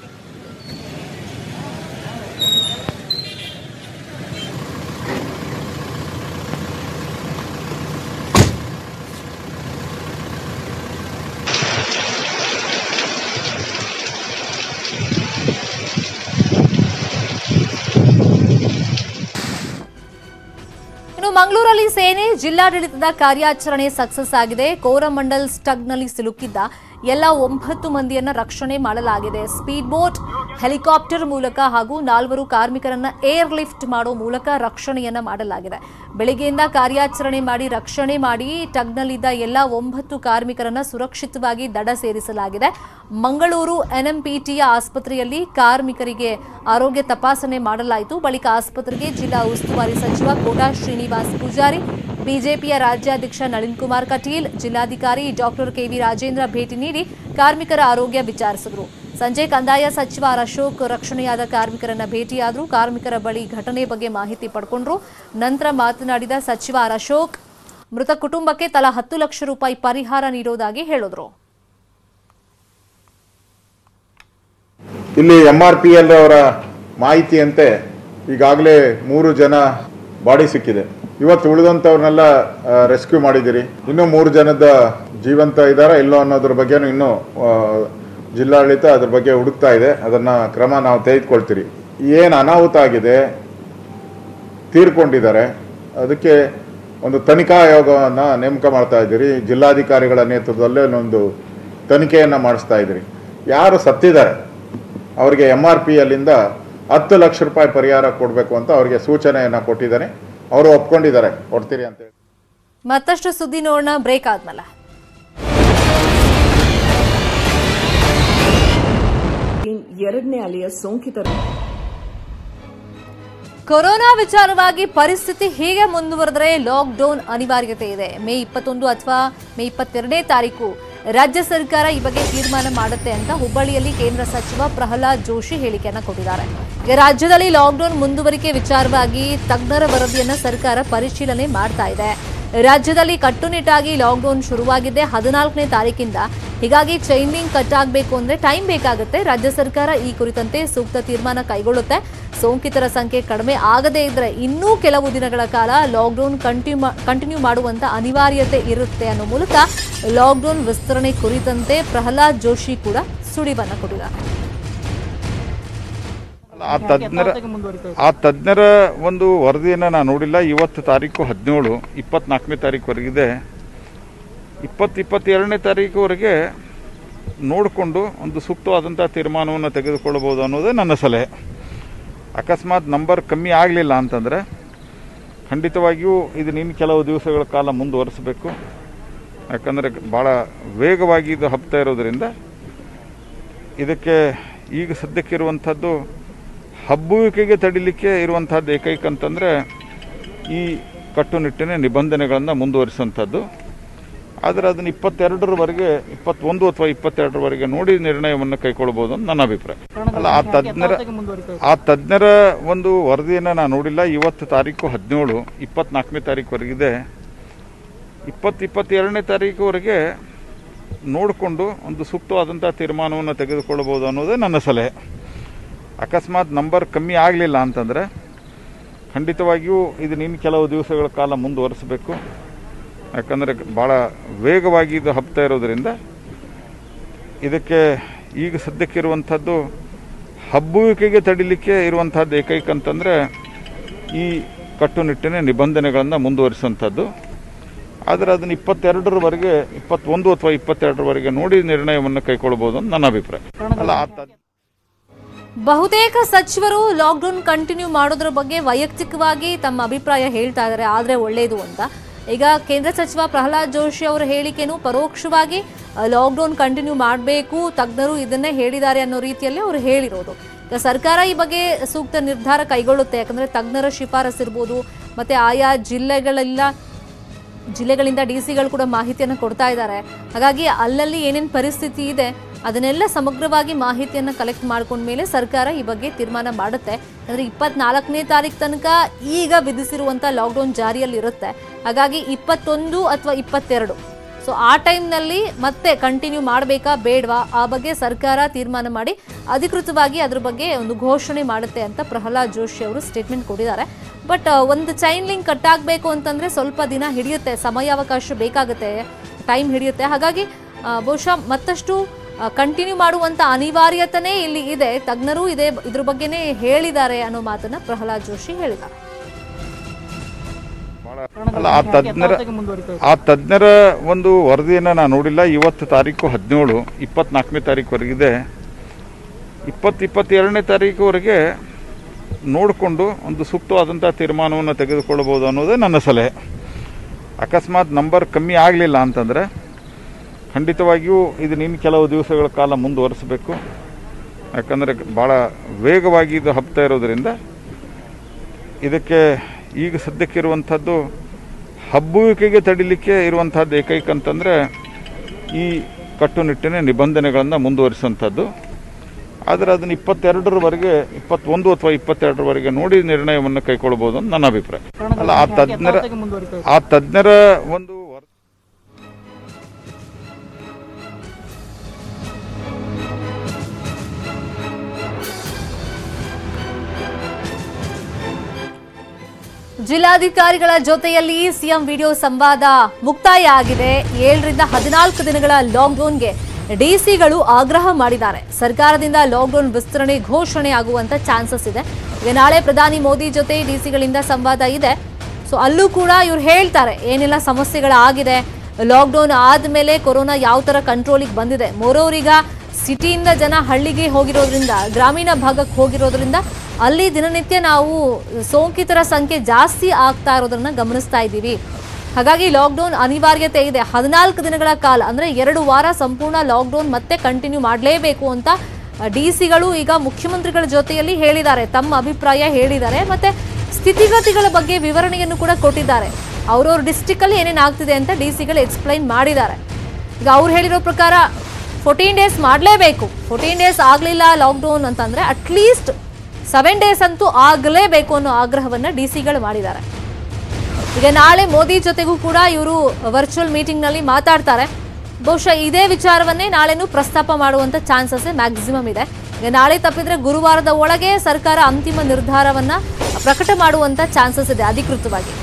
ಇನ್ನು ಮಂಗಳೂರಲ್ಲಿ ಸೇನೆ ಜಿಲ್ಲಾಡಳಿತದ ಕಾರ್ಯಾಚರಣೆ ಸಕ್ಸಸ್ ಆಗಿದೆ ಕೋರಮಂಡಲ್ ಸ್ಟಗ್ನಲ್ಲಿ ಸಿಲುಕಿದ್ದ ಎಲ್ಲ ಒಂಬತ್ತು ಮಂದಿಯನ್ನ ರಕ್ಷಣೆ ಮಾಡಲಾಗಿದೆ ಸ್ಪೀಡ್ ಬೋಟ್ ಹೆಲಿಕಾಪ್ಟರ್ ಮೂಲಕ ಹಾಗೂ ನಾಲ್ವರು ಕಾರ್ಮಿಕರನ್ನ ಏರ್ ಲಿಫ್ಟ್ ಮಾಡೋ ಮೂಲಕ ರಕ್ಷಣೆಯನ್ನ ಮಾಡಲಾಗಿದೆ ಬೆಳಿಗ್ಗೆಯಿಂದ ಕಾರ್ಯಾಚರಣೆ ಮಾಡಿ ರಕ್ಷಣೆ ಮಾಡಿ ಟಗ್ನಲ್ಲಿದ್ದ ಎಲ್ಲ ಒಂಬತ್ತು ಕಾರ್ಮಿಕರನ್ನ ಸುರಕ್ಷಿತವಾಗಿ ದಡ ಸೇರಿಸಲಾಗಿದೆ ಮಂಗಳೂರು ಎನ್ಎಂಪಿಟಿಯ ಆಸ್ಪತ್ರೆಯಲ್ಲಿ ಕಾರ್ಮಿಕರಿಗೆ ಆರೋಗ್ಯ ತಪಾಸಣೆ ಮಾಡಲಾಯಿತು ಬಳಿಕ ಆಸ್ಪತ್ರೆಗೆ ಜಿಲ್ಲಾ ಉಸ್ತುವಾರಿ ಸಚಿವ ಕೋಟಾ ಶ್ರೀನಿವಾಸ್ ಪೂಜಾರಿ ಬಿಜೆಪಿಯ ರಾಜ್ಯಾಧ್ಯಕ್ಷ ನಳಿನ್ ಕುಮಾರ್ ಕಟೀಲ್ ಜಿಲ್ಲಾಧಿಕಾರಿ ಡಾಕ್ಟರ್ ಕೆವಿ ರಾಜೇಂದ್ರ ಭೇಟಿ ನೀಡಿ ಕಾರ್ಮಿಕರ ಆರೋಗ್ಯ ವಿಚಾರಿಸಿದರು ಸಂಜೆ ಕಂದಾಯ ಸಚಿವ ಆರ್ ಅಶೋಕ್ ರಕ್ಷಣೆಯಾದ ಕಾರ್ಮಿಕರನ್ನ ಭೇಟಿಯಾದರು ಕಾರ್ಮಿಕರ ಬಳಿ ಘಟನೆ ಬಗ್ಗೆ ಮಾಹಿತಿ ಪಡ್ಕೊಂಡ್ರು ನಂತರ ಮಾತನಾಡಿದ ಸಚಿವ ಆರ್ ಅಶೋಕ್ ಮೃತ ಕುಟುಂಬಕ್ಕೆ ತಲಾ ಹತ್ತು ಲಕ್ಷ ರೂಪಾಯಿ ಪರಿಹಾರ ನೀಡೋದಾಗಿ ಹೇಳಿದ್ರು ಇಲ್ಲಿ ಎಂ ಆರ್ ಪಿ ಎಲ್ ಅವರ ಮಾಹಿತಿಯಂತೆ ಈಗಾಗಲೇ ಮೂರು ಜನ ಬಾಡಿ ಸಿಕ್ಕಿದೆ ಇವತ್ತು ಉಳಿದಂಥವ್ರನ್ನೆಲ್ಲ ರೆಸ್ಕ್ಯೂ ಮಾಡಿದ್ದೀರಿ ಇನ್ನೂ ಮೂರು ಜನದ ಜೀವಂತ ಇದ್ದಾರಾ ಇಲ್ಲೋ ಅನ್ನೋದ್ರ ಬಗ್ಗೆನೂ ಇನ್ನೂ ಆ, ಜಿಲ್ಲಾಡಳಿತ ಅದ್ರ ಬಗ್ಗೆ ಹುಡುಕ್ತಾ ಇದೆ ಅದನ್ನ ಕ್ರಮ ನಾವು ತೆಗೆದುಕೊಳ್ತೀರಿ ಏನು ಅನಾಹುತ ಆಗಿದೆ ತೀರ್ಕೊಂಡಿದ್ದಾರೆ ಅದಕ್ಕೆ ಒಂದು ತನಿಖಾ ಆಯೋಗವನ್ನು ನೇಮಕ ಮಾಡ್ತಾ ಇದ್ದೀರಿ ಜಿಲ್ಲಾಧಿಕಾರಿಗಳ ನೇತೃತ್ವದಲ್ಲೇ ಒಂದು ತನಿಖೆಯನ್ನು ಮಾಡಿಸ್ತಾ ಇದ್ದೀರಿ ಯಾರು ಸತ್ತಿದ್ದಾರೆ ಅವರಿಗೆ ಎಮ್ ಆರ್ ಪಿ ಅಲ್ಲಿಂದ ಹತ್ತು ಲಕ್ಷ ರೂಪಾಯಿ ಪರಿಹಾರ ಕೊಡಬೇಕು ಅಂತ ಅವರಿಗೆ ಸೂಚನೆಯನ್ನು ಕೊಟ್ಟಿದ್ದಾರೆ ಅವರು ಒಪ್ಕೊಂಡಿದ್ದಾರೆ ಕೊಡ್ತೀರಿ ಅಂತ ಹೇಳಿ ಮತ್ತಷ್ಟು ಸುದ್ದಿ ನೋಡೋಣ ಬ್ರೇಕ್ ಆದ್ಮೇಲೆ ಎರಡನೇ ಅಲೆಯ ಸೋಂಕಿತರ ಕೊರೋನಾ ವಿಚಾರವಾಗಿ ಪರಿಸ್ಥಿತಿ ಹೀಗೆ ಮುಂದುವರೆದರೆ ಲಾಕ್ಡೌನ್ ಅನಿವಾರ್ಯತೆ ಇದೆ ಮೇ ಇಪ್ಪತ್ತೊಂದು ಅಥವಾ ಮೇ ಇಪ್ಪತ್ತೆರಡನೇ ತಾರೀಕು ರಾಜ್ಯ ಸರ್ಕಾರ ಈ ಬಗ್ಗೆ ತೀರ್ಮಾನ ಮಾಡುತ್ತೆ ಅಂತ ಹುಬ್ಬಳ್ಳಿಯಲ್ಲಿ ಕೇಂದ್ರ ಸಚಿವ ಪ್ರಹ್ಲಾದ್ ಜೋಶಿ ಹೇಳಿಕೆಯನ್ನ ಕೊಟ್ಟಿದ್ದಾರೆ ಈಗ ರಾಜ್ಯದಲ್ಲಿ ಲಾಕ್ಡೌನ್ ಮುಂದುವರಿಕೆ ವಿಚಾರವಾಗಿ ತಜ್ಞರ ವರದಿಯನ್ನ ಸರ್ಕಾರ ಪರಿಶೀಲನೆ ಮಾಡ್ತಾ ಇದೆ ರಾಜ್ಯದಲ್ಲಿ ಕಟ್ಟುನಿಟ್ಟಾಗಿ ಲಾಕ್ಡೌನ್ ಶುರುವಾಗಿದ್ದೆ ಹದಿನಾಲ್ಕನೇ ತಾರೀಕಿಂದ ಹೀಗಾಗಿ ಚೈನಿಂಗ್ ಕಟ್ ಆಗಬೇಕು ಅಂದ್ರೆ ಟೈಮ್ ಬೇಕಾಗುತ್ತೆ ರಾಜ್ಯ ಸರ್ಕಾರ ಈ ಕುರಿತಂತೆ ಸೂಕ್ತ ತೀರ್ಮಾನ ಕೈಗೊಳ್ಳುತ್ತೆ ಸೋಂಕಿತರ ಸಂಖ್ಯೆ ಕಡಿಮೆ ಆಗದೇ ಇದ್ರೆ ಇನ್ನೂ ಕೆಲವು ದಿನಗಳ ಕಾಲ ಲಾಕ್ಡೌನ್ ಕಂಟಿನ್ಯೂ ಕಂಟಿನ್ಯೂ ಮಾಡುವಂತ ಅನಿವಾರ್ಯತೆ ಇರುತ್ತೆ ಅನ್ನೋ ಮೂಲಕ ಲಾಕ್ಡೌನ್ ವಿಸ್ತರಣೆ ಕುರಿತಂತೆ ಪ್ರಹ್ಲಾದ್ ಜೋಶಿ ಕೂಡ ಸುಳಿವನ್ನ ಕೊಟ್ಟಿದ್ದಾರೆ ಆ ತಜ್ಞರ ಆ ತಜ್ಞರ ಒಂದು ವರದಿಯನ್ನು ನಾನು ನೋಡಿಲ್ಲ ಇವತ್ತು ತಾರೀಕು ಹದಿನೇಳು ಇಪ್ಪತ್ನಾಲ್ಕನೇ ತಾರೀಕುವರೆಗಿದೆ ಇಪ್ಪತ್ತು ಇಪ್ಪತ್ತೆರಡನೇ ತಾರೀಕುವರೆಗೆ ನೋಡಿಕೊಂಡು ಒಂದು ಸೂಕ್ತವಾದಂಥ ತೀರ್ಮಾನವನ್ನು ತೆಗೆದುಕೊಳ್ಳಬಹುದು ಅನ್ನೋದೇ ನನ್ನ ಸಲಹೆ ಅಕಸ್ಮಾತ್ ನಂಬರ್ ಕಮ್ಮಿ ಆಗಲಿಲ್ಲ ಅಂತಂದರೆ ಖಂಡಿತವಾಗಿಯೂ ಇದು ಇನ್ನು ಕೆಲವು ದಿವಸಗಳ ಕಾಲ ಮುಂದುವರಿಸಬೇಕು ಯಾಕಂದರೆ ಭಾಳ ವೇಗವಾಗಿ ಇದು ಹಬ್ತಾ ಇರೋದರಿಂದ ಇದಕ್ಕೆ ಈಗ ಸದ್ಯಕ್ಕಿರುವಂಥದ್ದು ಹಬ್ಬುವಿಕೆಗೆ ತಡಿಲಿಕ್ಕೆ ಇರುವಂಥದ್ದು ಏಕೈಕ ಅಂತಂದರೆ ಈ ಕಟ್ಟುನಿಟ್ಟಿನ ನಿಬಂಧನೆಗಳನ್ನು ಮುಂದುವರಿಸುವಂಥದ್ದು ಆದರೆ ಅದನ್ನು ಇಪ್ಪತ್ತೆರಡರವರೆಗೆ ಇಪ್ಪತ್ತೊಂದು ಅಥವಾ ಇಪ್ಪತ್ತೆರಡರವರೆಗೆ ನೋಡಿ ನಿರ್ಣಯವನ್ನು ಕೈಗೊಳ್ಬೋದು ಅಂತ ನನ್ನ ಅಭಿಪ್ರಾಯ ಅಲ್ಲ ಆ ತಜ್ಞರ ಆ ತಜ್ಞರ ಒಂದು ವರದಿಯನ್ನು ನಾನು ನೋಡಿಲ್ಲ ಇವತ್ತು ತಾರೀಕು ಹದಿನೇಳು ಇಪ್ಪತ್ನಾಲ್ಕನೇ ತಾರೀಕುವರೆಗಿದೆ ಇಪ್ಪತ್ತು ಇಪ್ಪತ್ತೆರಡನೇ ತಾರೀಕುವರೆಗೆ ನೋಡಿಕೊಂಡು ಒಂದು ಸೂಕ್ತವಾದಂಥ ತೀರ್ಮಾನವನ್ನು ತೆಗೆದುಕೊಳ್ಳಬಹುದು ಅನ್ನೋದೇ ನನ್ನ ಸಲಹೆ ಅಕಸ್ಮಾತ್ ನಂಬರ್ ಕಮ್ಮಿ ಆಗಲಿಲ್ಲ ಅಂತಂದರೆ ಖಂಡಿತವಾಗಿಯೂ ಇದು ಇನ್ನು ಕೆಲವು ದಿವಸಗಳ ಕಾಲ ಮುಂದುವರಿಸಬೇಕು ಯಾಕಂದರೆ ಭಾಳ ವೇಗವಾಗಿ ಇದು ಹಬ್ತಾ ಇರೋದರಿಂದ ಇದಕ್ಕೆ ಈಗ ಸದ್ಯಕ್ಕಿರುವಂಥದ್ದು ಹಬ್ಬುವಿಕೆಗೆ ತಡಿಲಿಕ್ಕೆ ಇರುವಂಥದ್ದು ಏಕೈಕ ಅಂತಂದರೆ ಈ ಕಟ್ಟುನಿಟ್ಟಿನ ನಿಬಂಧನೆಗಳನ್ನು ಮುಂದುವರಿಸುವಂಥದ್ದು ಆದರೆ ಅದನ್ನು ಇಪ್ಪತ್ತೆರಡರವರೆಗೆ ಇಪ್ಪತ್ತೊಂದು ಅಥವಾ ಇಪ್ಪತ್ತೆರಡರವರೆಗೆ ನೋಡಿ ನಿರ್ಣಯವನ್ನು ಕೈಗೊಳ್ಬೋದು ಅಂತ ನನ್ನ ಅಭಿಪ್ರಾಯ ಅಲ್ಲ ಆ ತಜ್ಞ- ಬಹುತೇಕ ಸಚಿವರು ಲಾಕ್ಡೌನ್ ಕಂಟಿನ್ಯೂ ಮಾಡೋದ್ರ ಬಗ್ಗೆ ವೈಯಕ್ತಿಕವಾಗಿ ತಮ್ಮ ಅಭಿಪ್ರಾಯ ಹೇಳ್ತಾ ಇದ್ದಾರೆ ಆದ್ರೆ ಒಳ್ಳೆಯದು ಅಂತ ಈಗ ಕೇಂದ್ರ ಸಚಿವ ಪ್ರಹ್ಲಾದ್ ಜೋಶಿ ಅವರ ಹೇಳಿಕೆನೂ ಪರೋಕ್ಷವಾಗಿ ಲಾಕ್ಡೌನ್ ಕಂಟಿನ್ಯೂ ಮಾಡಬೇಕು ತಜ್ಞರು ಇದನ್ನೇ ಹೇಳಿದ್ದಾರೆ ಅನ್ನೋ ರೀತಿಯಲ್ಲಿ ಅವರು ಹೇಳಿರೋದು ಈಗ ಸರ್ಕಾರ ಈ ಬಗ್ಗೆ ಸೂಕ್ತ ನಿರ್ಧಾರ ಕೈಗೊಳ್ಳುತ್ತೆ ಯಾಕಂದ್ರೆ ತಜ್ಞರ ಶಿಫಾರಸ್ ಇರ್ಬೋದು ಮತ್ತೆ ಆಯಾ ಜಿಲ್ಲೆಗಳೆಲ್ಲ ಜಿಲ್ಲೆಗಳಿಂದ ಡಿ ಸಿಗಳು ಕೂಡ ಮಾಹಿತಿಯನ್ನು ಕೊಡ್ತಾ ಇದ್ದಾರೆ ಹಾಗಾಗಿ ಅಲ್ಲಲ್ಲಿ ಏನೇನು ಪರಿಸ್ಥಿತಿ ಇದೆ ಅದನ್ನೆಲ್ಲ ಸಮಗ್ರವಾಗಿ ಮಾಹಿತಿಯನ್ನು ಕಲೆಕ್ಟ್ ಮಾಡ್ಕೊಂಡ್ಮೇಲೆ ಸರ್ಕಾರ ಈ ಬಗ್ಗೆ ತೀರ್ಮಾನ ಮಾಡುತ್ತೆ ಅಂದರೆ ಇಪ್ಪತ್ನಾಲ್ಕನೇ ತಾರೀಕು ತನಕ ಈಗ ವಿಧಿಸಿರುವಂಥ ಲಾಕ್ಡೌನ್ ಜಾರಿಯಲ್ಲಿ ಇರುತ್ತೆ ಹಾಗಾಗಿ ಇಪ್ಪತ್ತೊಂದು ಅಥವಾ ಇಪ್ಪತ್ತೆರಡು ಸೊ ಆ ಟೈಮ್ನಲ್ಲಿ ಮತ್ತೆ ಕಂಟಿನ್ಯೂ ಮಾಡಬೇಕಾ ಬೇಡವಾ ಆ ಬಗ್ಗೆ ಸರ್ಕಾರ ತೀರ್ಮಾನ ಮಾಡಿ ಅಧಿಕೃತವಾಗಿ ಅದ್ರ ಬಗ್ಗೆ ಒಂದು ಘೋಷಣೆ ಮಾಡುತ್ತೆ ಅಂತ ಪ್ರಹ್ಲಾದ್ ಜೋಶಿ ಅವರು ಸ್ಟೇಟ್ಮೆಂಟ್ ಕೊಟ್ಟಿದ್ದಾರೆ ಬಟ್ ಒಂದು ಚೈನ್ ಲಿಂಕ್ ಕಟ್ ಆಗಬೇಕು ಅಂತಂದ್ರೆ ಸ್ವಲ್ಪ ದಿನ ಹಿಡಿಯುತ್ತೆ ಸಮಯಾವಕಾಶ ಬೇಕಾಗುತ್ತೆ ಟೈಮ್ ಹಿಡಿಯುತ್ತೆ ಹಾಗಾಗಿ ಆ, ಬಹುಶಃ ಮತ್ತಷ್ಟು ಕಂಟಿನ್ಯೂ ಮಾಡುವಂತ ಅನಿವಾರ್ಯತೆನೇ ಇಲ್ಲಿ ಇದೆ ತಜ್ಞರು ಇದೇ ಇದ್ರ ಬಗ್ಗೆನೇ ಹೇಳಿದ್ದಾರೆ ಅನ್ನೋ ಮಾತನ್ನ ಪ್ರಹ್ಲಾದ್ ಜೋಶಿ ಹೇಳಿದ್ದಾರೆ ಭಾಳ ಅಲ್ಲ ಆ ತಜ್ಞರ ಆ ತಜ್ಞರ ಒಂದು ವರದಿಯನ್ನು ನಾನು ನೋಡಿಲ್ಲ ಇವತ್ತು ತಾರೀಕು ಹದಿನೇಳು ಇಪ್ಪತ್ನಾಲ್ಕನೇ ತಾರೀಕುವರೆಗಿದೆ ಇಪ್ಪತ್ತು ಇಪ್ಪತ್ತೆರಡನೇ ತಾರೀಕುವರೆಗೆ ನೋಡಿಕೊಂಡು ಒಂದು ಸೂಕ್ತವಾದಂಥ ತೀರ್ಮಾನವನ್ನು ತೆಗೆದುಕೊಳ್ಳಬಹುದು ಅನ್ನೋದೇ ನನ್ನ ಸಲಹೆ ಅಕಸ್ಮಾತ್ ನಂಬರ್ ಕಮ್ಮಿ ಆಗಲಿಲ್ಲ ಅಂತಂದರೆ ಖಂಡಿತವಾಗಿಯೂ ಇದನ್ನ ಇನ್ನು ಕೆಲವು ದಿವಸಗಳ ಕಾಲ ಮುಂದುವರಿಸಬೇಕು ಯಾಕಂದರೆ ಭಾಳ ವೇಗವಾಗಿ ಇದು ಹಬ್ತಾ ಇರೋದ್ರಿಂದ ಇದಕ್ಕೆ ಈಗ ಸದ್ಯಕ್ಕಿರುವಂಥದ್ದು ಹಬ್ಬುವಿಕೆಗೆ ತಡಿಲಿಕ್ಕೆ ಇರುವಂಥದ್ದು ಏಕೈಕ ಅಂತಂದರೆ ಈ ಕಟ್ಟುನಿಟ್ಟಿನ ನಿಬಂಧನೆಗಳನ್ನು ಮುಂದುವರಿಸುವಂಥದ್ದು ಆದರೆ ಅದನ್ನು ಇಪ್ಪತ್ತೆರಡರವರೆಗೆ ಇಪ್ಪತ್ತೊಂದು ಅಥವಾ ಇಪ್ಪತ್ತೆರಡರವರೆಗೆ ನೋಡಿ ನಿರ್ಣಯವನ್ನು ಕೈಗೊಳ್ಬೋದು ಅಂತ ನನ್ನ ಅಭಿಪ್ರಾಯ ಅಲ್ಲ ಆ ತಜ್ಞರ ಆ ತಜ್ಞರ ಒಂದು ವರ- ಜಿಲ್ಲಾಧಿಕಾರಿಗಳ ಜೊತೆಯಲ್ಲಿ ಸಿಎಂ ವಿಡಿಯೋ ಸಂವಾದ ಮುಕ್ತಾಯ ಆಗಿದೆ ಏಳರಿಂದ ಹದಿನಾಲ್ಕು ದಿನಗಳ ಲಾಕ್ಡೌನ್ಗೆ ಡಿಸಿಗಳು ಆಗ್ರಹ ಮಾಡಿದ್ದಾರೆ ಸರ್ಕಾರದಿಂದ ಲಾಕ್ಡೌನ್ ವಿಸ್ತರಣೆ ಘೋಷಣೆ ಆಗುವಂತ ಚಾನ್ಸಸ್ ಇದೆ ಈಗ ನಾಳೆ ಪ್ರಧಾನಿ ಮೋದಿ ಜೊತೆ ಡಿಸಿಗಳಿಂದ ಸಂವಾದ ಇದೆ ಸೊ ಅಲ್ಲೂ ಕೂಡ ಇವ್ರು ಹೇಳ್ತಾರೆ ಏನೆಲ್ಲ ಸಮಸ್ಯೆಗಳಾಗಿದೆ ಲಾಕ್ಡೌನ್ ಆದ್ಮೇಲೆ ಕೊರೋನಾ ಯಾವ ತರ ಕಂಟ್ರೋಲಿಗೆ ಬಂದಿದೆ ಮೋರೋರಿಗ ಸಿಟಿಯಿಂದ ಜನ ಹಳ್ಳಿಗೆ ಹೋಗಿರೋದ್ರಿಂದ ಗ್ರಾಮೀಣ ಭಾಗಕ್ಕೆ ಹೋಗಿರೋದ್ರಿಂದ ಅಲ್ಲಿ ದಿನನಿತ್ಯ ನಾವು ಸೋಂಕಿತರ ಸಂಖ್ಯೆ ಜಾಸ್ತಿ ಆಗ್ತಾ ಇರೋದನ್ನ ಗಮನಿಸ್ತಾ ಇದ್ದೀವಿ ಹಾಗಾಗಿ ಲಾಕ್ಡೌನ್ ಅನಿವಾರ್ಯತೆ ಇದೆ ಹದಿನಾಲ್ಕು ದಿನಗಳ ಕಾಲ ಅಂದ್ರೆ ಎರಡು ವಾರ ಸಂಪೂರ್ಣ ಲಾಕ್ಡೌನ್ ಮತ್ತೆ ಕಂಟಿನ್ಯೂ ಮಾಡಲೇಬೇಕು ಅಂತ ಡಿ ಸಿಗಳು ಈಗ ಮುಖ್ಯಮಂತ್ರಿಗಳ ಜೊತೆಯಲ್ಲಿ ಹೇಳಿದ್ದಾರೆ ತಮ್ಮ ಅಭಿಪ್ರಾಯ ಹೇಳಿದ್ದಾರೆ ಮತ್ತೆ ಸ್ಥಿತಿಗತಿಗಳ ಬಗ್ಗೆ ವಿವರಣೆಯನ್ನು ಕೂಡ ಕೊಟ್ಟಿದ್ದಾರೆ ಅವ್ರವ್ರ ಡಿಸ್ಟಿಕ್ ಅಲ್ಲಿ ಏನೇನು ಆಗ್ತಿದೆ ಅಂತ ಡಿ ಸಿಗಳು ಎಕ್ಸ್ಪ್ಲೈನ್ ಮಾಡಿದ್ದಾರೆ ಈಗ ಅವ್ರು ಹೇಳಿರೋ ಪ್ರಕಾರ ಫೋರ್ಟೀನ್ ಡೇಸ್ ಮಾಡಲೇಬೇಕು ಫೋರ್ಟೀನ್ ಡೇಸ್ ಆಗಲಿಲ್ಲ ಲಾಕ್ಡೌನ್ ಅಂತಂದ್ರೆ ಅಟ್ಲೀಸ್ಟ್ ಸೆವೆನ್ ಡೇಸ್ ಅಂತೂ ಆಗಲೇಬೇಕು ಅನ್ನೋ ಆಗ್ರಹವನ್ನ ಡಿ ಸಿಗಳು ಮಾಡಿದ್ದಾರೆ ಈಗ ನಾಳೆ ಮೋದಿ ಜೊತೆಗೂ ಕೂಡ ಇವರು ವರ್ಚುವಲ್ ಮೀಟಿಂಗ್ನಲ್ಲಿ ಮಾತಾಡ್ತಾರೆ ಬಹುಶಃ ಇದೇ ವಿಚಾರವನ್ನೇ ನಾಳೆನೂ ಪ್ರಸ್ತಾಪ ಮಾಡುವಂತ ಚಾನ್ಸಸ್ ಮ್ಯಾಕ್ಸಿಮಮ್ ಇದೆ ಈಗ ನಾಳೆ ತಪ್ಪಿದ್ರೆ ಗುರುವಾರದ ಒಳಗೆ ಸರ್ಕಾರ ಅಂತಿಮ ನಿರ್ಧಾರವನ್ನ ಪ್ರಕಟ ಮಾಡುವಂತ ಚಾನ್ಸಸ್ ಇದೆ ಅಧಿಕೃತವಾಗಿ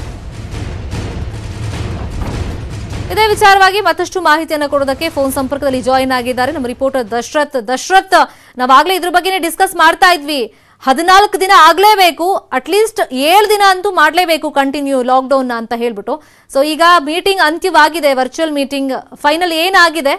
ಇದೇ ವಿಚಾರವಾಗಿ ಮತ್ತಷ್ಟು ಮಾಹಿತಿಯನ್ನು ಕೊಡೋದಕ್ಕೆ ಫೋನ್ ಸಂಪರ್ಕದಲ್ಲಿ ಜಾಯಿನ್ ಆಗಿದ್ದಾರೆ ನಮ್ಮ ರಿಪೋರ್ಟರ್ ದಶರಥ್ ದಶರಥ್ ನಾವಾಗ್ಲೇ ಇದ್ರ ಬಗ್ಗೆನೇ ಡಿಸ್ಕಸ್ ಮಾಡ್ತಾ ಇದ್ವಿ ಹದಿನಾಲ್ಕು ದಿನ ಆಗ್ಲೇಬೇಕು ಅಟ್ಲೀಸ್ಟ್ ಏಳು ದಿನ ಅಂತೂ ಮಾಡಲೇಬೇಕು ಕಂಟಿನ್ಯೂ ಲಾಕ್ಡೌನ್ ಅಂತ ಹೇಳ್ಬಿಟ್ಟು ಸೊ ಈಗ ಮೀಟಿಂಗ್ ಅಂತ್ಯವಾಗಿದೆ ವರ್ಚುವಲ್ ಮೀಟಿಂಗ್ ಫೈನಲ್ ಏನಾಗಿದೆ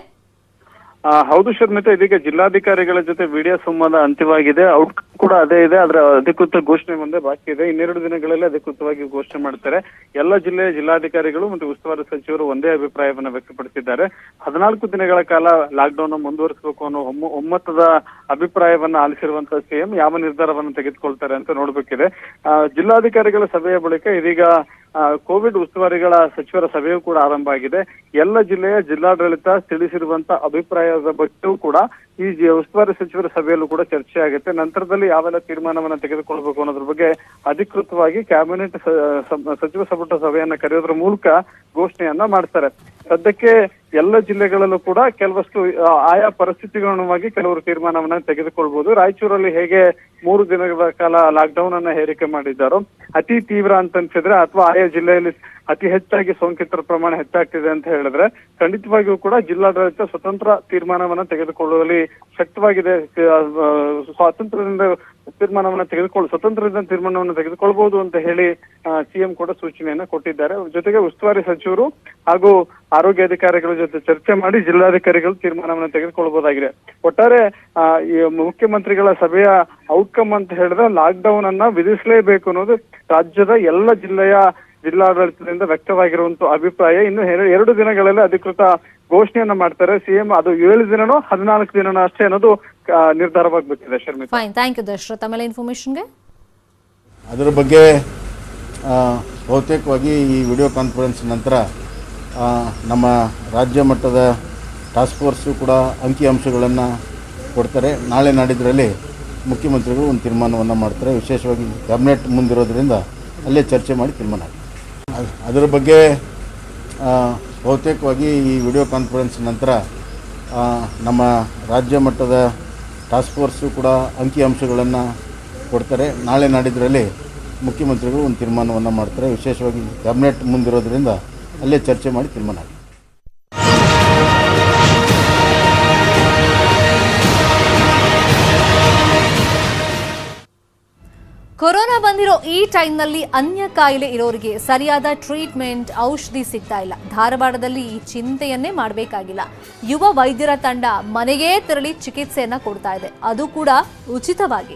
ಆ, ಹೌದು ಶರ್ಮಿತಾ ಇದೀಗ ಜಿಲ್ಲಾಧಿಕಾರಿಗಳ ಜೊತೆ ವಿಡಿಯೋ ಸಂವಾದ ಅಂತ್ಯವಾಗಿದೆ ಔಟ್ಕಮ್ ಕೂಡ ಅದೇ ಇದೆ ಅದರ ಅಧಿಕೃತ ಘೋಷಣೆ ಮುಂದೆ ಬಾಕಿ ಇದೆ ಇನ್ನೆರಡು ದಿನಗಳಲ್ಲಿ ಅಧಿಕೃತವಾಗಿ ಘೋಷಣೆ ಮಾಡ್ತಾರೆ ಎಲ್ಲ ಜಿಲ್ಲೆಯ ಜಿಲ್ಲಾಧಿಕಾರಿಗಳು ಮತ್ತು ಉಸ್ತುವಾರಿ ಸಚಿವರು ಒಂದೇ ಅಭಿಪ್ರಾಯವನ್ನ ವ್ಯಕ್ತಪಡಿಸಿದ್ದಾರೆ ಹದಿನಾಲ್ಕು ದಿನಗಳ ಕಾಲ ಲಾಕ್ಡೌನ್ ಮುಂದುವರಿಸಬೇಕು ಅನ್ನೋ ಒಮ್ಮ- ಒಮ್ಮತದ ಅಭಿಪ್ರಾಯವನ್ನ ಆಲಿಸಿರುವಂತಹ ಸಿಎಂ ಯಾವ ನಿರ್ಧಾರವನ್ನು ತೆಗೆದುಕೊಳ್ತಾರೆ ಅಂತ ನೋಡ್ಬೇಕಿದೆ ಆ, ಜಿಲ್ಲಾಧಿಕಾರಿಗಳ ಸಭೆಯ ಬಳಿಕ ಇದೀಗ ಆ, ಕೋವಿಡ್ ಉಸ್ತುವಾರಿಗಳ ಸಚಿವರ ಸಭೆಯೂ ಕೂಡ ಆರಂಭ ಆಗಿದೆ ಎಲ್ಲ ಜಿಲ್ಲೆಯ ಜಿಲ್ಲಾಡಳಿತ ತಿಳಿಸಿರುವಂತ ಅಭಿಪ್ರಾಯದ ಬಗ್ಗೆಯೂ ಕೂಡ ಈ ಜಿ- ಉಸ್ತುವಾರಿ ಸಚಿವರ ಸಭೆಯಲ್ಲೂ ಕೂಡ ಚರ್ಚೆ ಆಗುತ್ತೆ ನಂತರದಲ್ಲಿ ಯಾವೆಲ್ಲ ತೀರ್ಮಾನವನ್ನ ತೆಗೆದುಕೊಳ್ಬೇಕು ಅನ್ನೋದ್ರ ಬಗ್ಗೆ ಅಧಿಕೃತವಾಗಿ ಕ್ಯಾಬಿನೆಟ್ ಸ- ಸ- ಸಚಿವ ಸಂಪುಟ ಸಭೆಯನ್ನ ಕರೆಯೋದ್ರ ಮೂಲಕ ಘೋಷಣೆಯನ್ನ ಮಾಡ್ತಾರೆ ಸದ್ಯಕ್ಕೆ ಎಲ್ಲ ಜಿಲ್ಲೆಗಳಲ್ಲೂ ಕೂಡ ಕೆಲವಷ್ಟು ಆ, ಆಯಾ ಪರಿಸ್ಥಿತಿಗನುಗುಣವಾಗಿ ಕೆಲವರು ತೀರ್ಮಾನವನ್ನ ತೆಗೆದುಕೊಳ್ಬಹುದು ರಾಯಚೂರಲ್ಲಿ ಹೇಗೆ ಮೂರು ದಿನಗಳ ಕಾಲ ಲಾಕ್ಡೌನ್ ಅನ್ನ ಹೇರಿಕೆ ಮಾಡಿದ್ದಾರೋ ಅತಿ ತೀವ್ರ ಅಂತ ಅನ್ಸಿದ್ರೆ ಅಥವಾ ಆಯಾ ಜಿಲ್ಲೆಯಲ್ಲಿ ಅತಿ ಹೆಚ್ಚಾಗಿ ಸೋಂಕಿತರ ಪ್ರಮಾಣ ಹೆಚ್ಚಾಗ್ತಿದೆ ಅಂತ ಹೇಳಿದ್ರೆ ಖಂಡಿತವಾಗಿಯೂ ಕೂಡ ಜಿಲ್ಲಾಡಳಿತ ಸ್ವತಂತ್ರ ತೀರ್ಮಾನವನ್ನ ತೆಗೆದುಕೊಳ್ಳುವಲ್ಲಿ ಶಕ್ತವಾಗಿದೆ ಆ, ಸ್ವಾತಂತ್ರ್ಯದಿಂದ ತೀರ್ಮಾನವನ್ನ ತೆಗೆದುಕೊಳ್ಳ ಸ್ವತಂತ್ರದಿಂದ ತೀರ್ಮಾನವನ್ನು ತೆಗೆದುಕೊಳ್ಬಹುದು ಅಂತ ಹೇಳಿ ಸಿಎಂ ಕೂಡ ಸೂಚನೆಯನ್ನ ಕೊಟ್ಟಿದ್ದಾರೆ ಜೊತೆಗೆ ಉಸ್ತುವಾರಿ ಸಚಿವರು ಹಾಗೂ ಆರೋಗ್ಯ ಅಧಿಕಾರಿಗಳ ಜೊತೆ ಚರ್ಚೆ ಮಾಡಿ ಜಿಲ್ಲಾಧಿಕಾರಿಗಳು ತೀರ್ಮಾನವನ್ನು ತೆಗೆದುಕೊಳ್ಬಹುದಾಗಿದೆ ಒಟ್ಟಾರೆ ಆ, ಈ ಮುಖ್ಯಮಂತ್ರಿಗಳ ಸಭೆಯ ಔಟ್ಕಮ್ ಅಂತ ಹೇಳಿದ್ರೆ ಲಾಕ್ ಡೌನ್ ಅನ್ನ ವಿಧಿಸಲೇಬೇಕು ಅನ್ನೋದು ರಾಜ್ಯದ ಎಲ್ಲ ಜಿಲ್ಲೆಯ ಜಿಲ್ಲಾಡಳಿತದಿಂದ ವ್ಯಕ್ತವಾಗಿರುವಂತ ಅಭಿಪ್ರಾಯ ಇನ್ನು ಎರ- ಎರಡು ದಿನಗಳಲ್ಲಿ ಅಧಿಕೃತ ಘೋಷಣೆಯನ್ನ ಮಾಡ್ತಾರೆ ಸಿಎಂ ಅದು ಏಳು ದಿನನೋ ಹದಿನಾಲ್ಕು ದಿನನೋ ಅಷ್ಟೇ ಅನ್ನೋದು ಆ, ನಿರ್ಧಾರವಾಗ್ಬೇಕಿದೆ Sharmita fine thank you Dasharath ಆಮೇಲೆ ಇನ್ಫಾರ್ಮೇಶನ್ಗೆ ಅದರ ಬಗ್ಗೆ ಆ, ಬಹುತೇಕವಾಗಿ ಈ ವಿಡಿಯೋ ಕಾನ್ಫರೆನ್ಸ್ ನಂತರ ಆ, ನಮ್ಮ ರಾಜ್ಯ ಮಟ್ಟದ ಟಾಸ್ಕ್ ಫೋರ್ಸು ಕೂಡ ಅಂಕಿಅಂಶಗಳನ್ನು ಕೊಡ್ತಾರೆ ನಾಳೆ ನಾಡಿದ್ರಲ್ಲಿ ಮುಖ್ಯಮಂತ್ರಿಗಳು ಒಂದು ತೀರ್ಮಾನವನ್ನು ಮಾಡ್ತಾರೆ ವಿಶೇಷವಾಗಿ ಕ್ಯಾಬಿನೆಟ್ ಮುಂದಿರೋದ್ರಿಂದ ಅಲ್ಲೇ ಚರ್ಚೆ ಮಾಡಿ ತೀರ್ಮಾನ ಆಗುತ್ತೆ. ಅದ್- ಅದರ ಬಗ್ಗೆ ಆ, ಬಹುತೇಕವಾಗಿ ಈ ವಿಡಿಯೋ ಕಾನ್ಫರೆನ್ಸ್ ನಂತರ ಆ, ನಮ್ಮ ರಾಜ್ಯ ಮಟ್ಟದ ಟಾಸ್ಕ್ ಫೋರ್ಸು ಕೂಡ ಅಂಕಿಅಂಶಗಳನ್ನು ಕೊಡ್ತಾರೆ ನಾಳೆ ನಾಡಿದ್ರಲ್ಲಿ ಮುಖ್ಯಮಂತ್ರಿಗಳು ಒಂದು ತೀರ್ಮಾನವನ್ನು ಮಾಡ್ತಾರೆ ವಿಶೇಷವಾಗಿ ಕ್ಯಾಬಿನೆಟ್ ಮುಂದಿರೋದ್ರಿಂದ ಅಲ್ಲೇ ಚರ್ಚೆ ಮಾಡಿ ತೀರ್ಮಾನ ಆಗುತ್ತೆ. ಕೊರೋನಾ ಬಂದಿರೋ ಈ ಟೈಮ್ನಲ್ಲಿ ಅನ್ಯ ಕಾಯಿಲೆ ಇರೋರಿಗೆ ಸರಿಯಾದ ಟ್ರೀಟ್ಮೆಂಟ್ ಔಷಧಿ ಸಿಗ್ತಾ ಇಲ್ಲ ಧಾರವಾಡದಲ್ಲಿ ಈ ಚಿಂತೆಯನ್ನೇ ಮಾಡಬೇಕಾಗಿಲ್ಲ ಯುವ ವೈದ್ಯರ ತಂಡ ಮನೆಗೇ ತೆರಳಿ ಚಿಕಿತ್ಸೆಯನ್ನ ಕೊಡ್ತಾ ಇದೆ ಅದು ಕೂಡ ಉಚಿತವಾಗಿ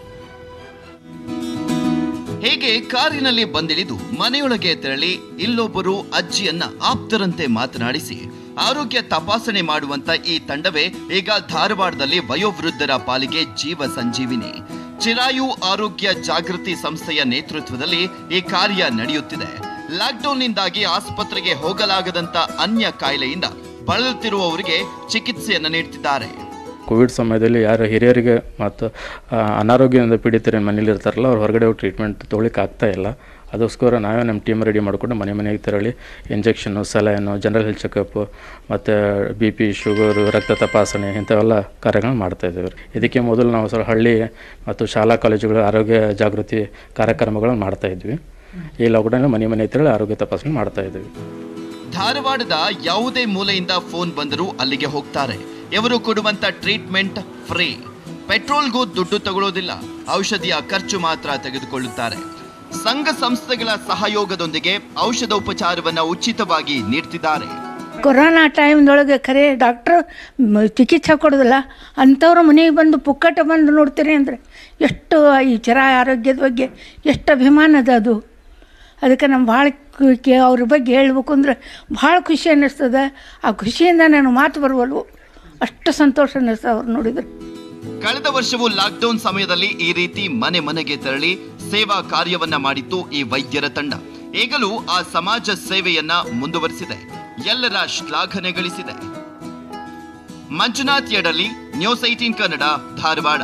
ಹೇಗೆ ಕಾರಿನಲ್ಲಿ ಬಂದಿಳಿದು ಮನೆಯೊಳಗೆ ತೆರಳಿ ಇಲ್ಲೊಬ್ಬರು ಅಜ್ಜಿಯನ್ನ ಆಪ್ತರಂತೆ ಮಾತನಾಡಿಸಿ ಆರೋಗ್ಯ ತಪಾಸಣೆ ಮಾಡುವಂತ ಈ ತಂಡವೇ ಈಗ ಧಾರವಾಡದಲ್ಲಿ ವಯೋವೃದ್ಧರ ಪಾಲಿಗೆ ಜೀವ ಸಂಜೀವಿನಿ ಚಿರಾಯು ಆರೋಗ್ಯ ಜಾಗೃತಿ ಸಂಸ್ಥೆಯ ನೇತೃತ್ವದಲ್ಲಿ ಈ ಕಾರ್ಯ ನಡೆಯುತ್ತಿದೆ ಲಾಕ್ಡೌನ್ನಿಂದಾಗಿ ಆಸ್ಪತ್ರೆಗೆ ಹೋಗಲಾಗದಂತ ಅನ್ಯ ಕಾಯಿಲೆಯಿಂದ ಬಳಲುತ್ತಿರುವವರಿಗೆ ಚಿಕಿತ್ಸೆಯನ್ನು ನೀಡುತ್ತಿದ್ದಾರೆ ಕೋವಿಡ್ ಸಮಯದಲ್ಲಿ ಯಾರು ಹಿರಿಯರಿಗೆ ಮತ್ತು ಆ, ಅನಾರೋಗ್ಯದಿಂದ ಪೀಡಿತರು ಮನೇಲಿ ಇರ್ತಾರಲ್ಲ ಅವ್ರು ಹೊರಗಡೆ ಹೋಗಿ ಟ್ರೀಟ್ಮೆಂಟ್ ತೊಗೊಳಿಕ್ಕೆ ಆಗ್ತಾ ಇಲ್ಲ ಅದಕ್ಕೋಸ್ಕರ ನಾವೇ ನಮ್ಮ ಟೀಮ್ ರೆಡಿ ಮಾಡಿಕೊಂಡು ಮನೆ ಮನೆಗೆ ತೆರಳಿ injection saline general health checkup ಮತ್ತು ಬಿ ಪಿ ಶುಗರು ರಕ್ತ ತಪಾಸಣೆ ಇಂಥವೆಲ್ಲ ಕಾರ್ಯಗಳನ್ನ ಮಾಡ್ತಾ ಇದ್ದೇವೆ ರೀ. ಇದಕ್ಕೆ ಮೊದಲು ನಾವು ಸ್ವಲ್ಪ ಹಳ್ಳಿ ಮತ್ತು ಶಾಲಾ ಕಾಲೇಜುಗಳ ಆರೋಗ್ಯ ಜಾಗೃತಿ ಕಾರ್ಯಕ್ರಮಗಳನ್ನು ಮಾಡ್ತಾ ಇದ್ವಿ ಈ ಲಾಕ್ಡೌನಲ್ಲಿ ಮನೆ ಮನೆ ತೆರಳಿ ಆರೋಗ್ಯ ತಪಾಸಣೆ ಮಾಡ್ತಾ ಇದ್ದೀವಿ ಧಾರವಾಡದ ಯಾವುದೇ ಮೂಲೆಯಿಂದ ಫೋನ್ ಬಂದರೂ ಅಲ್ಲಿಗೆ ಹೋಗ್ತಾರೆ ಇವರು ಕೊಡುವಂತ ಟ್ರೀಟ್ಮೆಂಟ್ ಫ್ರೀ ಪೆಟ್ರೋಲ್ಗೂ ದುಡ್ಡು ತಗೊಳ್ಳೋದಿಲ್ಲ ಔಷಧಿಯ ಖರ್ಚು ಮಾತ್ರ ತೆಗೆದುಕೊಳ್ಳುತ್ತಾರೆ ಸಂಘ ಸಂಸ್ಥೆಗಳ ಸಹಯೋಗದೊಂದಿಗೆ ಔಷಧೋಪಚಾರವನ್ನ ಉಚಿತವಾಗಿ ನೀಡ್ತಿದ್ದಾರೆ ಕೊರೋನಾ ಟೈಮ್ದೊಳಗೆ ಖರೆ ಡಾಕ್ಟ್ರು ಮ- ಚಿಕಿತ್ಸೆ ಕೊಡೋದಿಲ್ಲ ಅಂಥವ್ರ ಮನೆಗೆ ಬಂದು ಪುಕ್ಕಟ ಬಂದು ನೋಡ್ತೀರಿ ಅಂದರೆ ಎಷ್ಟು ಈ ಚರ ಆರೋಗ್ಯದ ಬಗ್ಗೆ ಎಷ್ಟು ಅಭಿಮಾನ ಅದ ಅದು ಅದಕ್ಕೆ ನಮ್ಗೆ ಭಾಳ ಕೆ ಅವ್ರ ಬಗ್ಗೆ ಹೇಳ್ಬೇಕು ಅಂದ್ರೆ ಭಾಳ ಖುಷಿ ಅನ್ನಿಸ್ತದೆ ಆ ಖುಷಿಯಿಂದ ನಾನು ಮಾತು ಬರುವಲ್ವು ಅಷ್ಟು ಸಂತೋಷ ಅನ್ನಿಸ್ತದೆ ಅವ್ರು ನೋಡಿದ್ರೆ ಕಳೆದ ವರ್ಷವೂ ಲಾಕ್ಡೌನ್ ಸಮಯದಲ್ಲಿ ಈ ರೀತಿ ಮನೆ ಮನೆಗೆ ತೆರಳಿ ಸೇವಾ ಕಾರ್ಯವನ್ನ ಮಾಡಿತ್ತು ಈ ವೈದ್ಯರ ತಂಡ ಈಗಲೂ ಆ ಸಮಾಜ ಸೇವೆಯನ್ನ ಮುಂದುವರಿಸಿದೆ ಎಲ್ಲರ ಶ್ಲಾಘನೆ ಗಳಿಸಿದೆ Manjunath Yadali news eighteen Kannada Dharwad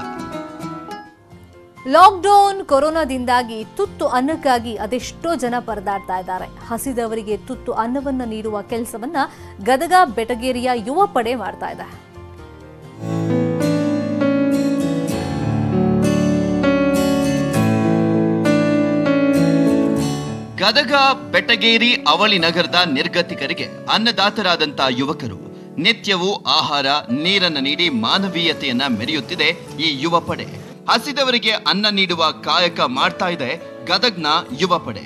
lockdown ಕೊರೋನಾದಿಂದಾಗಿ ತುತ್ತು ಅನ್ನಕ್ಕಾಗಿ ಅದೆಷ್ಟೋ ಜನ ಪರದಾಡ್ತಾ ಇದ್ದಾರೆ ಹಸಿದವರಿಗೆ ತುತ್ತು ಅನ್ನವನ್ನ ನೀಡುವ ಕೆಲಸವನ್ನ ಗದಗ ಬೆಟಗೇರಿಯ ಯುವ ಪಡೆ ಮಾಡ್ತಾ ಇದೆ ಗದಗ ಬೆಟಗೇರಿ ಅವಳಿ ನಗರದ ನಿರ್ಗತಿಕರಿಗೆ ಅನ್ನದಾತರಾದಂತ ಯುವಕರು ನಿತ್ಯವೂ ಆಹಾರ ನೀರನ್ನ ನೀಡಿ ಮಾನವೀಯತೆಯನ್ನ ಮೆರೆಯುತ್ತಿದೆ ಈ ಯುವ ಪಡೆ ಹಸಿದವರಿಗೆ ಅನ್ನ ನೀಡುವ ಕಾಯಕ ಮಾಡ್ತಾ ಇದೆ ಗದಗ್ನ ಯುವ ಪಡೆ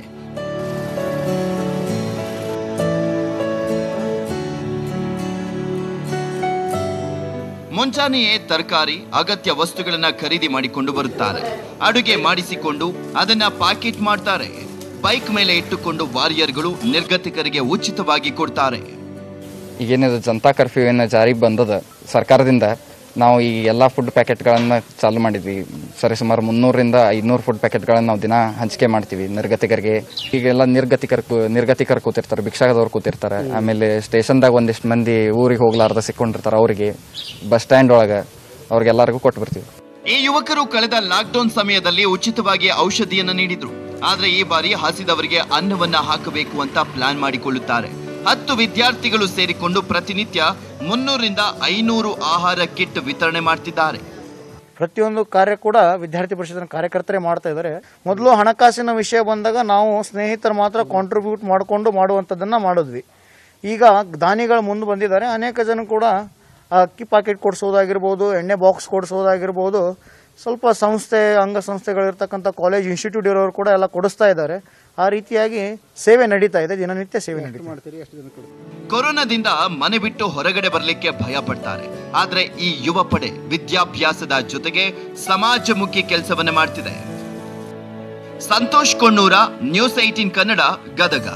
ಮುಂಜಾನೆಯೇ ತರಕಾರಿ ಅಗತ್ಯ ವಸ್ತುಗಳನ್ನ ಖರೀದಿ ಮಾಡಿಕೊಂಡು ಬರುತ್ತಾರೆ ಅಡುಗೆ ಮಾಡಿಸಿಕೊಂಡು ಅದನ್ನ ಪ್ಯಾಕೆಟ್ ಮಾಡ್ತಾರೆ ಬೈಕ್ ಮೇಲೆ ಇಟ್ಟುಕೊಂಡು ವಾರಿಯರ್ಗಳು ನಿರ್ಗತಿಕರಿಗೆ ಉಚಿತವಾಗಿ ಕೊಡ್ತಾರೆ ಈಗೇನಿದೆ ಜನತಾ ಕರ್ಫ್ಯೂ ಏನು ಜಾರಿಗೆ ಬಂದದ ಸರ್ಕಾರದಿಂದ ನಾವು ಈ ಎಲ್ಲ ಫುಡ್ ಪ್ಯಾಕೆಟ್ಗಳನ್ನು ಚಾಲು ಮಾಡಿದ್ವಿ ಸರಿ ಸುಮಾರು ಮುನ್ನೂರರಿಂದ ಐನೂರು ಫುಡ್ ಪ್ಯಾಕೆಟ್ಗಳನ್ನು ನಾವು ದಿನ ಹಂಚಿಕೆ ಮಾಡ್ತೀವಿ ನಿರ್ಗತಿಕರಿಗೆ ಈಗೆಲ್ಲ ನಿರ್ಗತಿಕರ್ ಕೂ- ನಿರ್ಗತಿಕರು ಕೂತಿರ್ತಾರೆ ಭಿಕ್ಷಾಗದವ್ರು ಕೂತಿರ್ತಾರೆ ಆಮೇಲೆ ಸ್ಟೇಷನ್ದಾಗ ಒಂದಿಷ್ಟು ಮಂದಿ ಊರಿಗೆ ಹೋಗ್ಲಾರ್ದ ಸಿಕ್ಕೊಂಡಿರ್ತಾರೆ ಅವರಿಗೆ ಬಸ್ ಸ್ಟ್ಯಾಂಡ್ ಒಳಗೆ ಅವ್ರಿಗೆಲ್ಲರಿಗೂ ಕೊಟ್ಟು ಬರ್ತೀವಿ ಈ ಯುವಕರು ಕಳೆದ ಲಾಕ್ಡೌನ್ ಸಮಯದಲ್ಲಿ ಉಚಿತವಾಗಿ ಔಷಧಿಯನ್ನ ನೀಡಿದ್ರು ಆದ್ರೆ ಈ ಬಾರಿ ಹಸಿದವರಿಗೆ ಅನ್ನವನ್ನ ಹಾಕಬೇಕು ಅಂತ ಪ್ಲಾನ್ ಮಾಡಿಕೊಳ್ಳುತ್ತಾರೆ ಹತ್ತು ವಿದ್ಯಾರ್ಥಿಗಳು ಸೇರಿಕೊಂಡು ಪ್ರತಿನಿತ್ಯ ಮುನ್ನೂರಿಂದ ಐನೂರು ಆಹಾರ ಕಿಟ್ ವಿತರಣೆ ಮಾಡ್ತಿದ್ದಾರೆ ಪ್ರತಿಯೊಂದು ಕಾರ್ಯ ಕೂಡ ವಿದ್ಯಾರ್ಥಿ ಪರಿಷತ್ತಿನ ಕಾರ್ಯಕರ್ತರೇ ಮಾಡ್ತಾ ಇದ್ದಾರೆ ಮೊದಲು ಹಣಕಾಸಿನ ವಿಷಯ ಬಂದಾಗ ನಾವು ಸ್ನೇಹಿತರು ಮಾತ್ರ ಕಾಂಟ್ರಿಬ್ಯೂಟ್ ಮಾಡಿಕೊಂಡು ಮಾಡುವಂಥದ್ದನ್ನು ಮಾಡಿದ್ವಿ ಈಗ ದಾನಿಗಳು ಮುಂದೆ ಬಂದಿದ್ದಾರೆ ಅನೇಕ ಜನ ಕೂಡ ಆ ಅಕ್ಕಿ ಪಾಕೆಟ್ ಕೊಡಿಸೋದಾಗಿರ್ಬೋದು ಎಣ್ಣೆ ಬಾಕ್ಸ್ ಕೊಡಿಸೋದಾಗಿರ್ಬೋದು ಸ್ವಲ್ಪ ಸಂಸ್ಥೆ ಅಂಗಸಂಸ್ಥೆಗಳಿರ್ತಕ್ಕಂಥ ಕಾಲೇಜ್ ಇನ್ಸ್ಟಿಟ್ಯೂಟ್ ಇರೋರು ಕೂಡ ಎಲ್ಲ ಕೊಡಿಸ್ತಾ ಇದ್ದಾರೆ ಆ ರೀತಿಯಾಗಿ ಸೇವೆ ನಡೀತಾ ಇದೆ ದಿನನಿತ್ಯ ಸೇವೆ ನಡೀತಾ ಇದೆ ಕೊರೋನಾದಿಂದ ಮನೆ ಬಿಟ್ಟು ಹೊರಗಡೆ ಬರಲಿಕ್ಕೆ ಭಯ ಪಡ್ತಾರೆ ಆದ್ರೆ ಈ ಯುವ ಪಡೆ ವಿದ್ಯಾಭ್ಯಾಸದ ಜೊತೆಗೆ ಸಮಾಜಮುಖಿ ಕೆಲಸವನ್ನ ಮಾಡ್ತಿದೆ ಸಂತೋಷ್ ಕೊಣ್ಣೂರ ನ್ಯೂಸ್ ಏಟೀನ್ ಕನ್ನಡ ಗದಗ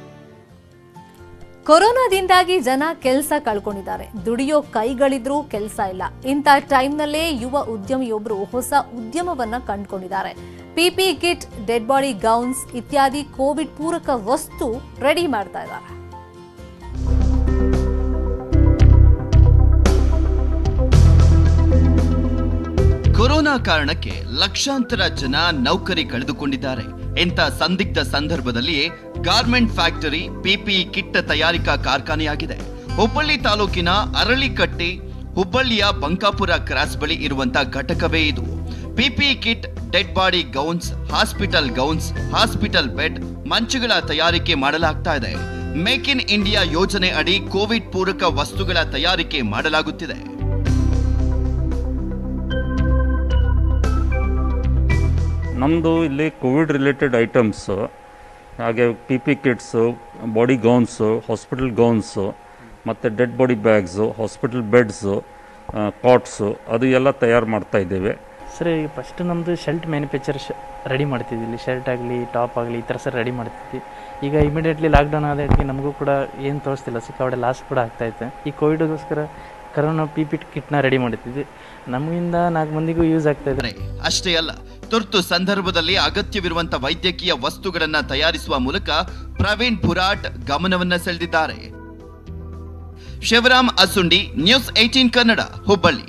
ಕೊರೋನಾದಿಂದಾಗಿ ಜನ ಕೆಲಸ ಕಳ್ಕೊಂಡಿದ್ದಾರೆ ದುಡಿಯೋ ಕೈಗಳಿದ್ರೂ ಕೆಲಸ ಇಲ್ಲ ಇಂಥ ಟೈಮ್ನಲ್ಲೇ ಯುವ ಉದ್ಯಮಿಯೊಬ್ಬರು ಹೊಸ ಉದ್ಯಮವನ್ನ ಕಂಡುಕೊಂಡಿದ್ದಾರೆ PP kit dead body gowns ಇತ್ಯಾದಿ ಕೋವಿಡ್ ಪೂರಕ ವಸ್ತು ರೆಡಿ ಮಾಡ್ತಾ ಇದ್ದಾರೆ ಕೊರೋನಾ ಕಾರಣಕ್ಕೆ ಲಕ್ಷಾಂತರ ಜನ ನೌಕರಿ ಕಳೆದುಕೊಂಡಿದ್ದಾರೆ ಇಂಥ ಸಂದಿಗ್ಧ ಸಂದರ್ಭದಲ್ಲಿಯೇ ಗಾರ್ಮೆಂಟ್ ಫ್ಯಾಕ್ಟರಿ ಪಿಪಿಇ ಕಿಟ್ ತಯಾರಿಕಾ ಕಾರ್ಖಾನೆಯಾಗಿದೆ ಹುಬ್ಬಳ್ಳಿ ತಾಲೂಕಿನ ಅರಳಿಕಟ್ಟಿ ಹುಬ್ಬಳ್ಳಿಯ ಬಂಕಾಪುರ ಕ್ರಾಸ್ ಬಳಿ ಇರುವಂತ ಘಟಕವೇ ಇದು PPE kit dead body gowns hospital gowns hospital bed ಮಂಚುಗಳ ತಯಾರಿಕೆ ಮಾಡಲಾಗ್ತಾ ಇದೆ ಮೇಕ್ ಇನ್ ಇಂಡಿಯಾ ಯೋಜನೆ ಅಡಿ ಕೋವಿಡ್ ಪೂರಕ ವಸ್ತುಗಳ ತಯಾರಿಕೆ ಮಾಡಲಾಗುತ್ತಿದೆ ನಮ್ಮದು ಇಲ್ಲಿ ಕೋವಿಡ್ ರಿಲೇಟೆಡ್ ಐಟಮ್ಸು ಹಾಗೆ P P kits body gowns hospital gowns ಮತ್ತು dead body bags hospital beds cots ಅದು ಎಲ್ಲ ತಯಾರು ಮಾಡ್ತಾ ಇದ್ದೇವೆ ಸರ್ ಈಗ ಫಸ್ಟ್ ನಮ್ಮದು ಶರ್ಟ್ ಮ್ಯಾನುಫ್ಯಾಕ್ಚರ್ ಶ ರೆಡಿ ಮಾಡ್ತಿದ್ವಿ ಇಲ್ಲಿ ಶರ್ಟ್ ಆಗಲಿ ಟಾಪ್ ಆಗಲಿ ಈ ಥರ ಸರ್ ರೆಡಿ ಮಾಡ್ತಿದ್ವಿ ಈಗ ಇಮಿಡಿಯೇಟ್ಲಿ ಲಾಕ್ಡೌನ್ ಆದಾಗಿ ನಮಗೂ ಕೂಡ ಏನು ತೋರಿಸ್ತಿಲ್ಲ ಸಿಕ್ಕಾಪಟ್ಟೆ ಲಾಸ್ ಕೂಡ ಆಗ್ತಾಯಿತ್ತು ಈ ಕೋವಿಡ್ಗೋಸ್ಕರ ಕರೋನಾ ಪಿ ಪಿ ಕಿಟ್ನ ರೆಡಿ ಮಾಡ್ತಿದ್ವಿ ನಮಗಿಂದ ನಾಲ್ಕು ಮಂದಿಗೂ ಯೂಸ್ ಆಗ್ತಾಯಿದೆ ಅಷ್ಟೇ ಅಲ್ಲ ತುರ್ತು ಸಂದರ್ಭದಲ್ಲಿ ಅಗತ್ಯವಿರುವಂತ ವೈದ್ಯಕೀಯ ವಸ್ತುಗಳನ್ನ ತಯಾರಿಸುವ ಮೂಲಕ ಪ್ರವೀಣ್ ಪುರಾಟ್ ಗಮನವನ್ನ ಸೆಳೆದಿದ್ದಾರೆ ಶಿವರಾಮ್ ಅಸುಂಡಿ ನ್ಯೂಸ್ ಏಟೀನ್ ಕನ್ನಡ ಹುಬ್ಬಳ್ಳಿ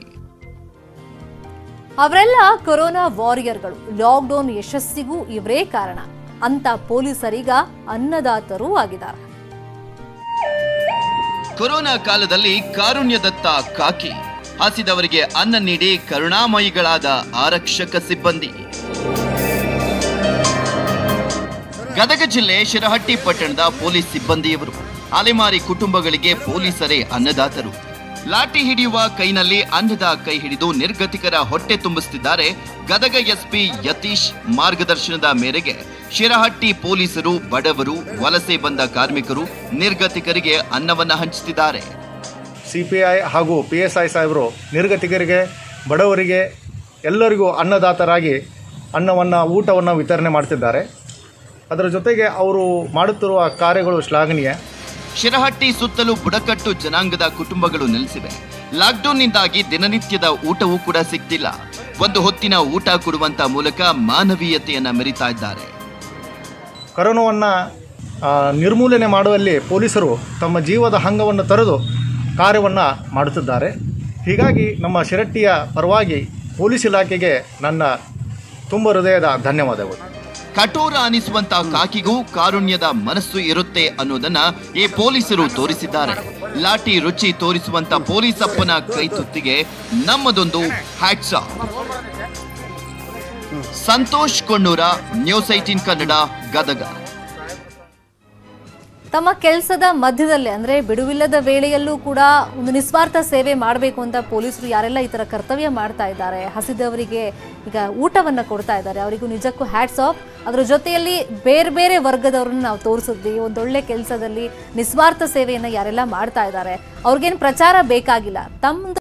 ಅವರೆಲ್ಲ ಕೊರೋನಾ ವಾರಿಯರ್ಗಳು ಲಾಕ್ಡೌನ್ ಯಶಸ್ಸಿಗೂ ಇವರೇ ಕಾರಣ ಅಂತ ಪೊಲೀಸರೀಗ ಅನ್ನದಾತರೂ ಆಗಿದ್ದಾರೆ ಕೊರೋನಾ ಕಾಲದಲ್ಲಿ ಕಾರುಣ್ಯದತ್ತ ಕಾಕಿ ಹಸಿದವರಿಗೆ ಅನ್ನ ನೀಡಿ ಕರುಣಾಮಯಿಗಳಾದ ಆರಕ್ಷಕ ಸಿಬ್ಬಂದಿ ಗದಗ ಜಿಲ್ಲೆ ಶಿರಹಟ್ಟಿ ಪಟ್ಟಣದ ಪೊಲೀಸ್ ಸಿಬ್ಬಂದಿಯವರು ಅಲೆಮಾರಿ ಕುಟುಂಬಗಳಿಗೆ ಪೊಲೀಸರೇ ಅನ್ನದಾತರು ಲಾಠಿ ಹಿಡಿಯುವ ಕೈನಲ್ಲಿ ಅನ್ನದ ಕೈ ಹಿಡಿದು ನಿರ್ಗತಿಕರ ಹೊಟ್ಟೆ ತುಂಬಿಸುತ್ತಿದ್ದಾರೆ ಗದಗ ಎಸ್ಪಿ ಯತೀಶ್ ಮಾರ್ಗದರ್ಶನದ ಮೇರೆಗೆ ಶಿರಹಟ್ಟಿ ಪೊಲೀಸರು ಬಡವರು ವಲಸೆ ಬಂದ ಕಾರ್ಮಿಕರು ನಿರ್ಗತಿಕರಿಗೆ ಅನ್ನವನ್ನ ಹಂಚುತ್ತಿದ್ದಾರೆ ಸಿ ಪಿ ಐ ಹಾಗೂ ಪಿ ಎಸ್ ಐ ಸಾಹೇಬರು ನಿರ್ಗತಿಕರಿಗೆ ಬಡವರಿಗೆ ಎಲ್ಲರಿಗೂ ಅನ್ನದಾತರಾಗಿ ಅನ್ನವನ್ನು ಊಟವನ್ನು ವಿತರಣೆ ಮಾಡ್ತಿದ್ದಾರೆ ಅದರ ಜೊತೆಗೆ ಅವರು ಮಾಡುತ್ತಿರುವ ಕಾರ್ಯಗಳು ಶ್ಲಾಘನೀಯ ಶಿರಹಟ್ಟಿ ಸುತ್ತಲೂ ಬುಡಕಟ್ಟು ಜನಾಂಗದ ಕುಟುಂಬಗಳು ನೆಲೆಸಿವೆ ಲಾಕ್ಡೌನ್ನಿಂದಾಗಿ ದಿನನಿತ್ಯದ ಊಟವೂ ಕೂಡ ಸಿಗ್ತಿಲ್ಲ ಒಂದು ಹೊತ್ತಿನ ಊಟ ಕೊಡುವಂತ ಮೂಲಕ ಮಾನವೀಯತೆಯನ್ನ ಮೆರಿತಾ ಇದ್ದಾರೆ ಕರೋನಾವನ್ನು ನಿರ್ಮೂಲನೆ ಮಾಡುವಲ್ಲಿ ಪೊಲೀಸರು ತಮ್ಮ ಜೀವದ ಹಂಗವನ್ನು ತೊರೆದು ಕಾರ್ಯವನ್ನು ಮಾಡುತ್ತಿದ್ದಾರೆ ಹೀಗಾಗಿ ನಮ್ಮ ಶಿರಟ್ಟಿಯ ಪರವಾಗಿ ಪೊಲೀಸ್ ಇಲಾಖೆಗೆ ನನ್ನ ತುಂಬ ಹೃದಯದ ಧನ್ಯವಾದಗಳು ಕಠೋರ ಅನಿಸುವಂತ ಕಾಕಿಗೂ ಕಾರುಣ್ಯದ ಮನಸ್ಸು ಇರುತ್ತೆ ಅನ್ನೋದನ್ನ ಈ ಪೊಲೀಸರು ತೋರಿಸಿದ್ದಾರೆ ಲಾಠಿ ರುಚಿ ತೋರಿಸುವಂತ ಪೊಲೀಸಪ್ಪನ ಕೈತುತ್ತಿಗೆ ನಮ್ಮದೊಂದು hats off Santosh Kondur news eighteen Kannada Gadag ತಮ್ಮ ಕೆಲಸದ ಮಧ್ಯದಲ್ಲೇ ಅಂದ್ರೆ ಬಿಡುವಿಲ್ಲದ ವೇಳೆಯಲ್ಲೂ ಕೂಡ ಒಂದು ನಿಸ್ವಾರ್ಥ ಸೇವೆ ಮಾಡಬೇಕು ಅಂತ ಪೊಲೀಸರು ಯಾರೆಲ್ಲ ಈ ತರ ಕರ್ತವ್ಯ ಮಾಡ್ತಾ ಇದ್ದಾರೆ ಹಸಿದವರಿಗೆ ಈಗ ಊಟವನ್ನ ಕೊಡ್ತಾ ಇದ್ದಾರೆ ಅವರಿಗೂ ನಿಜಕ್ಕೂ ಹ್ಯಾಟ್ಸ್ ಆಫ್ ಅದ್ರ ಜೊತೆಯಲ್ಲಿ ಬೇರೆ ಬೇರೆ ವರ್ಗದವ್ರನ್ನ ನಾವು ತೋರಿಸಿದ್ವಿ ಒಂದೊಳ್ಳೆ ಕೆಲಸದಲ್ಲಿ ನಿಸ್ವಾರ್ಥ ಸೇವೆಯನ್ನ ಯಾರೆಲ್ಲ ಮಾಡ್ತಾ ಇದ್ದಾರೆ ಅವ್ರಿಗೇನು ಪ್ರಚಾರ ಬೇಕಾಗಿಲ್ಲ ತಮ್ಮ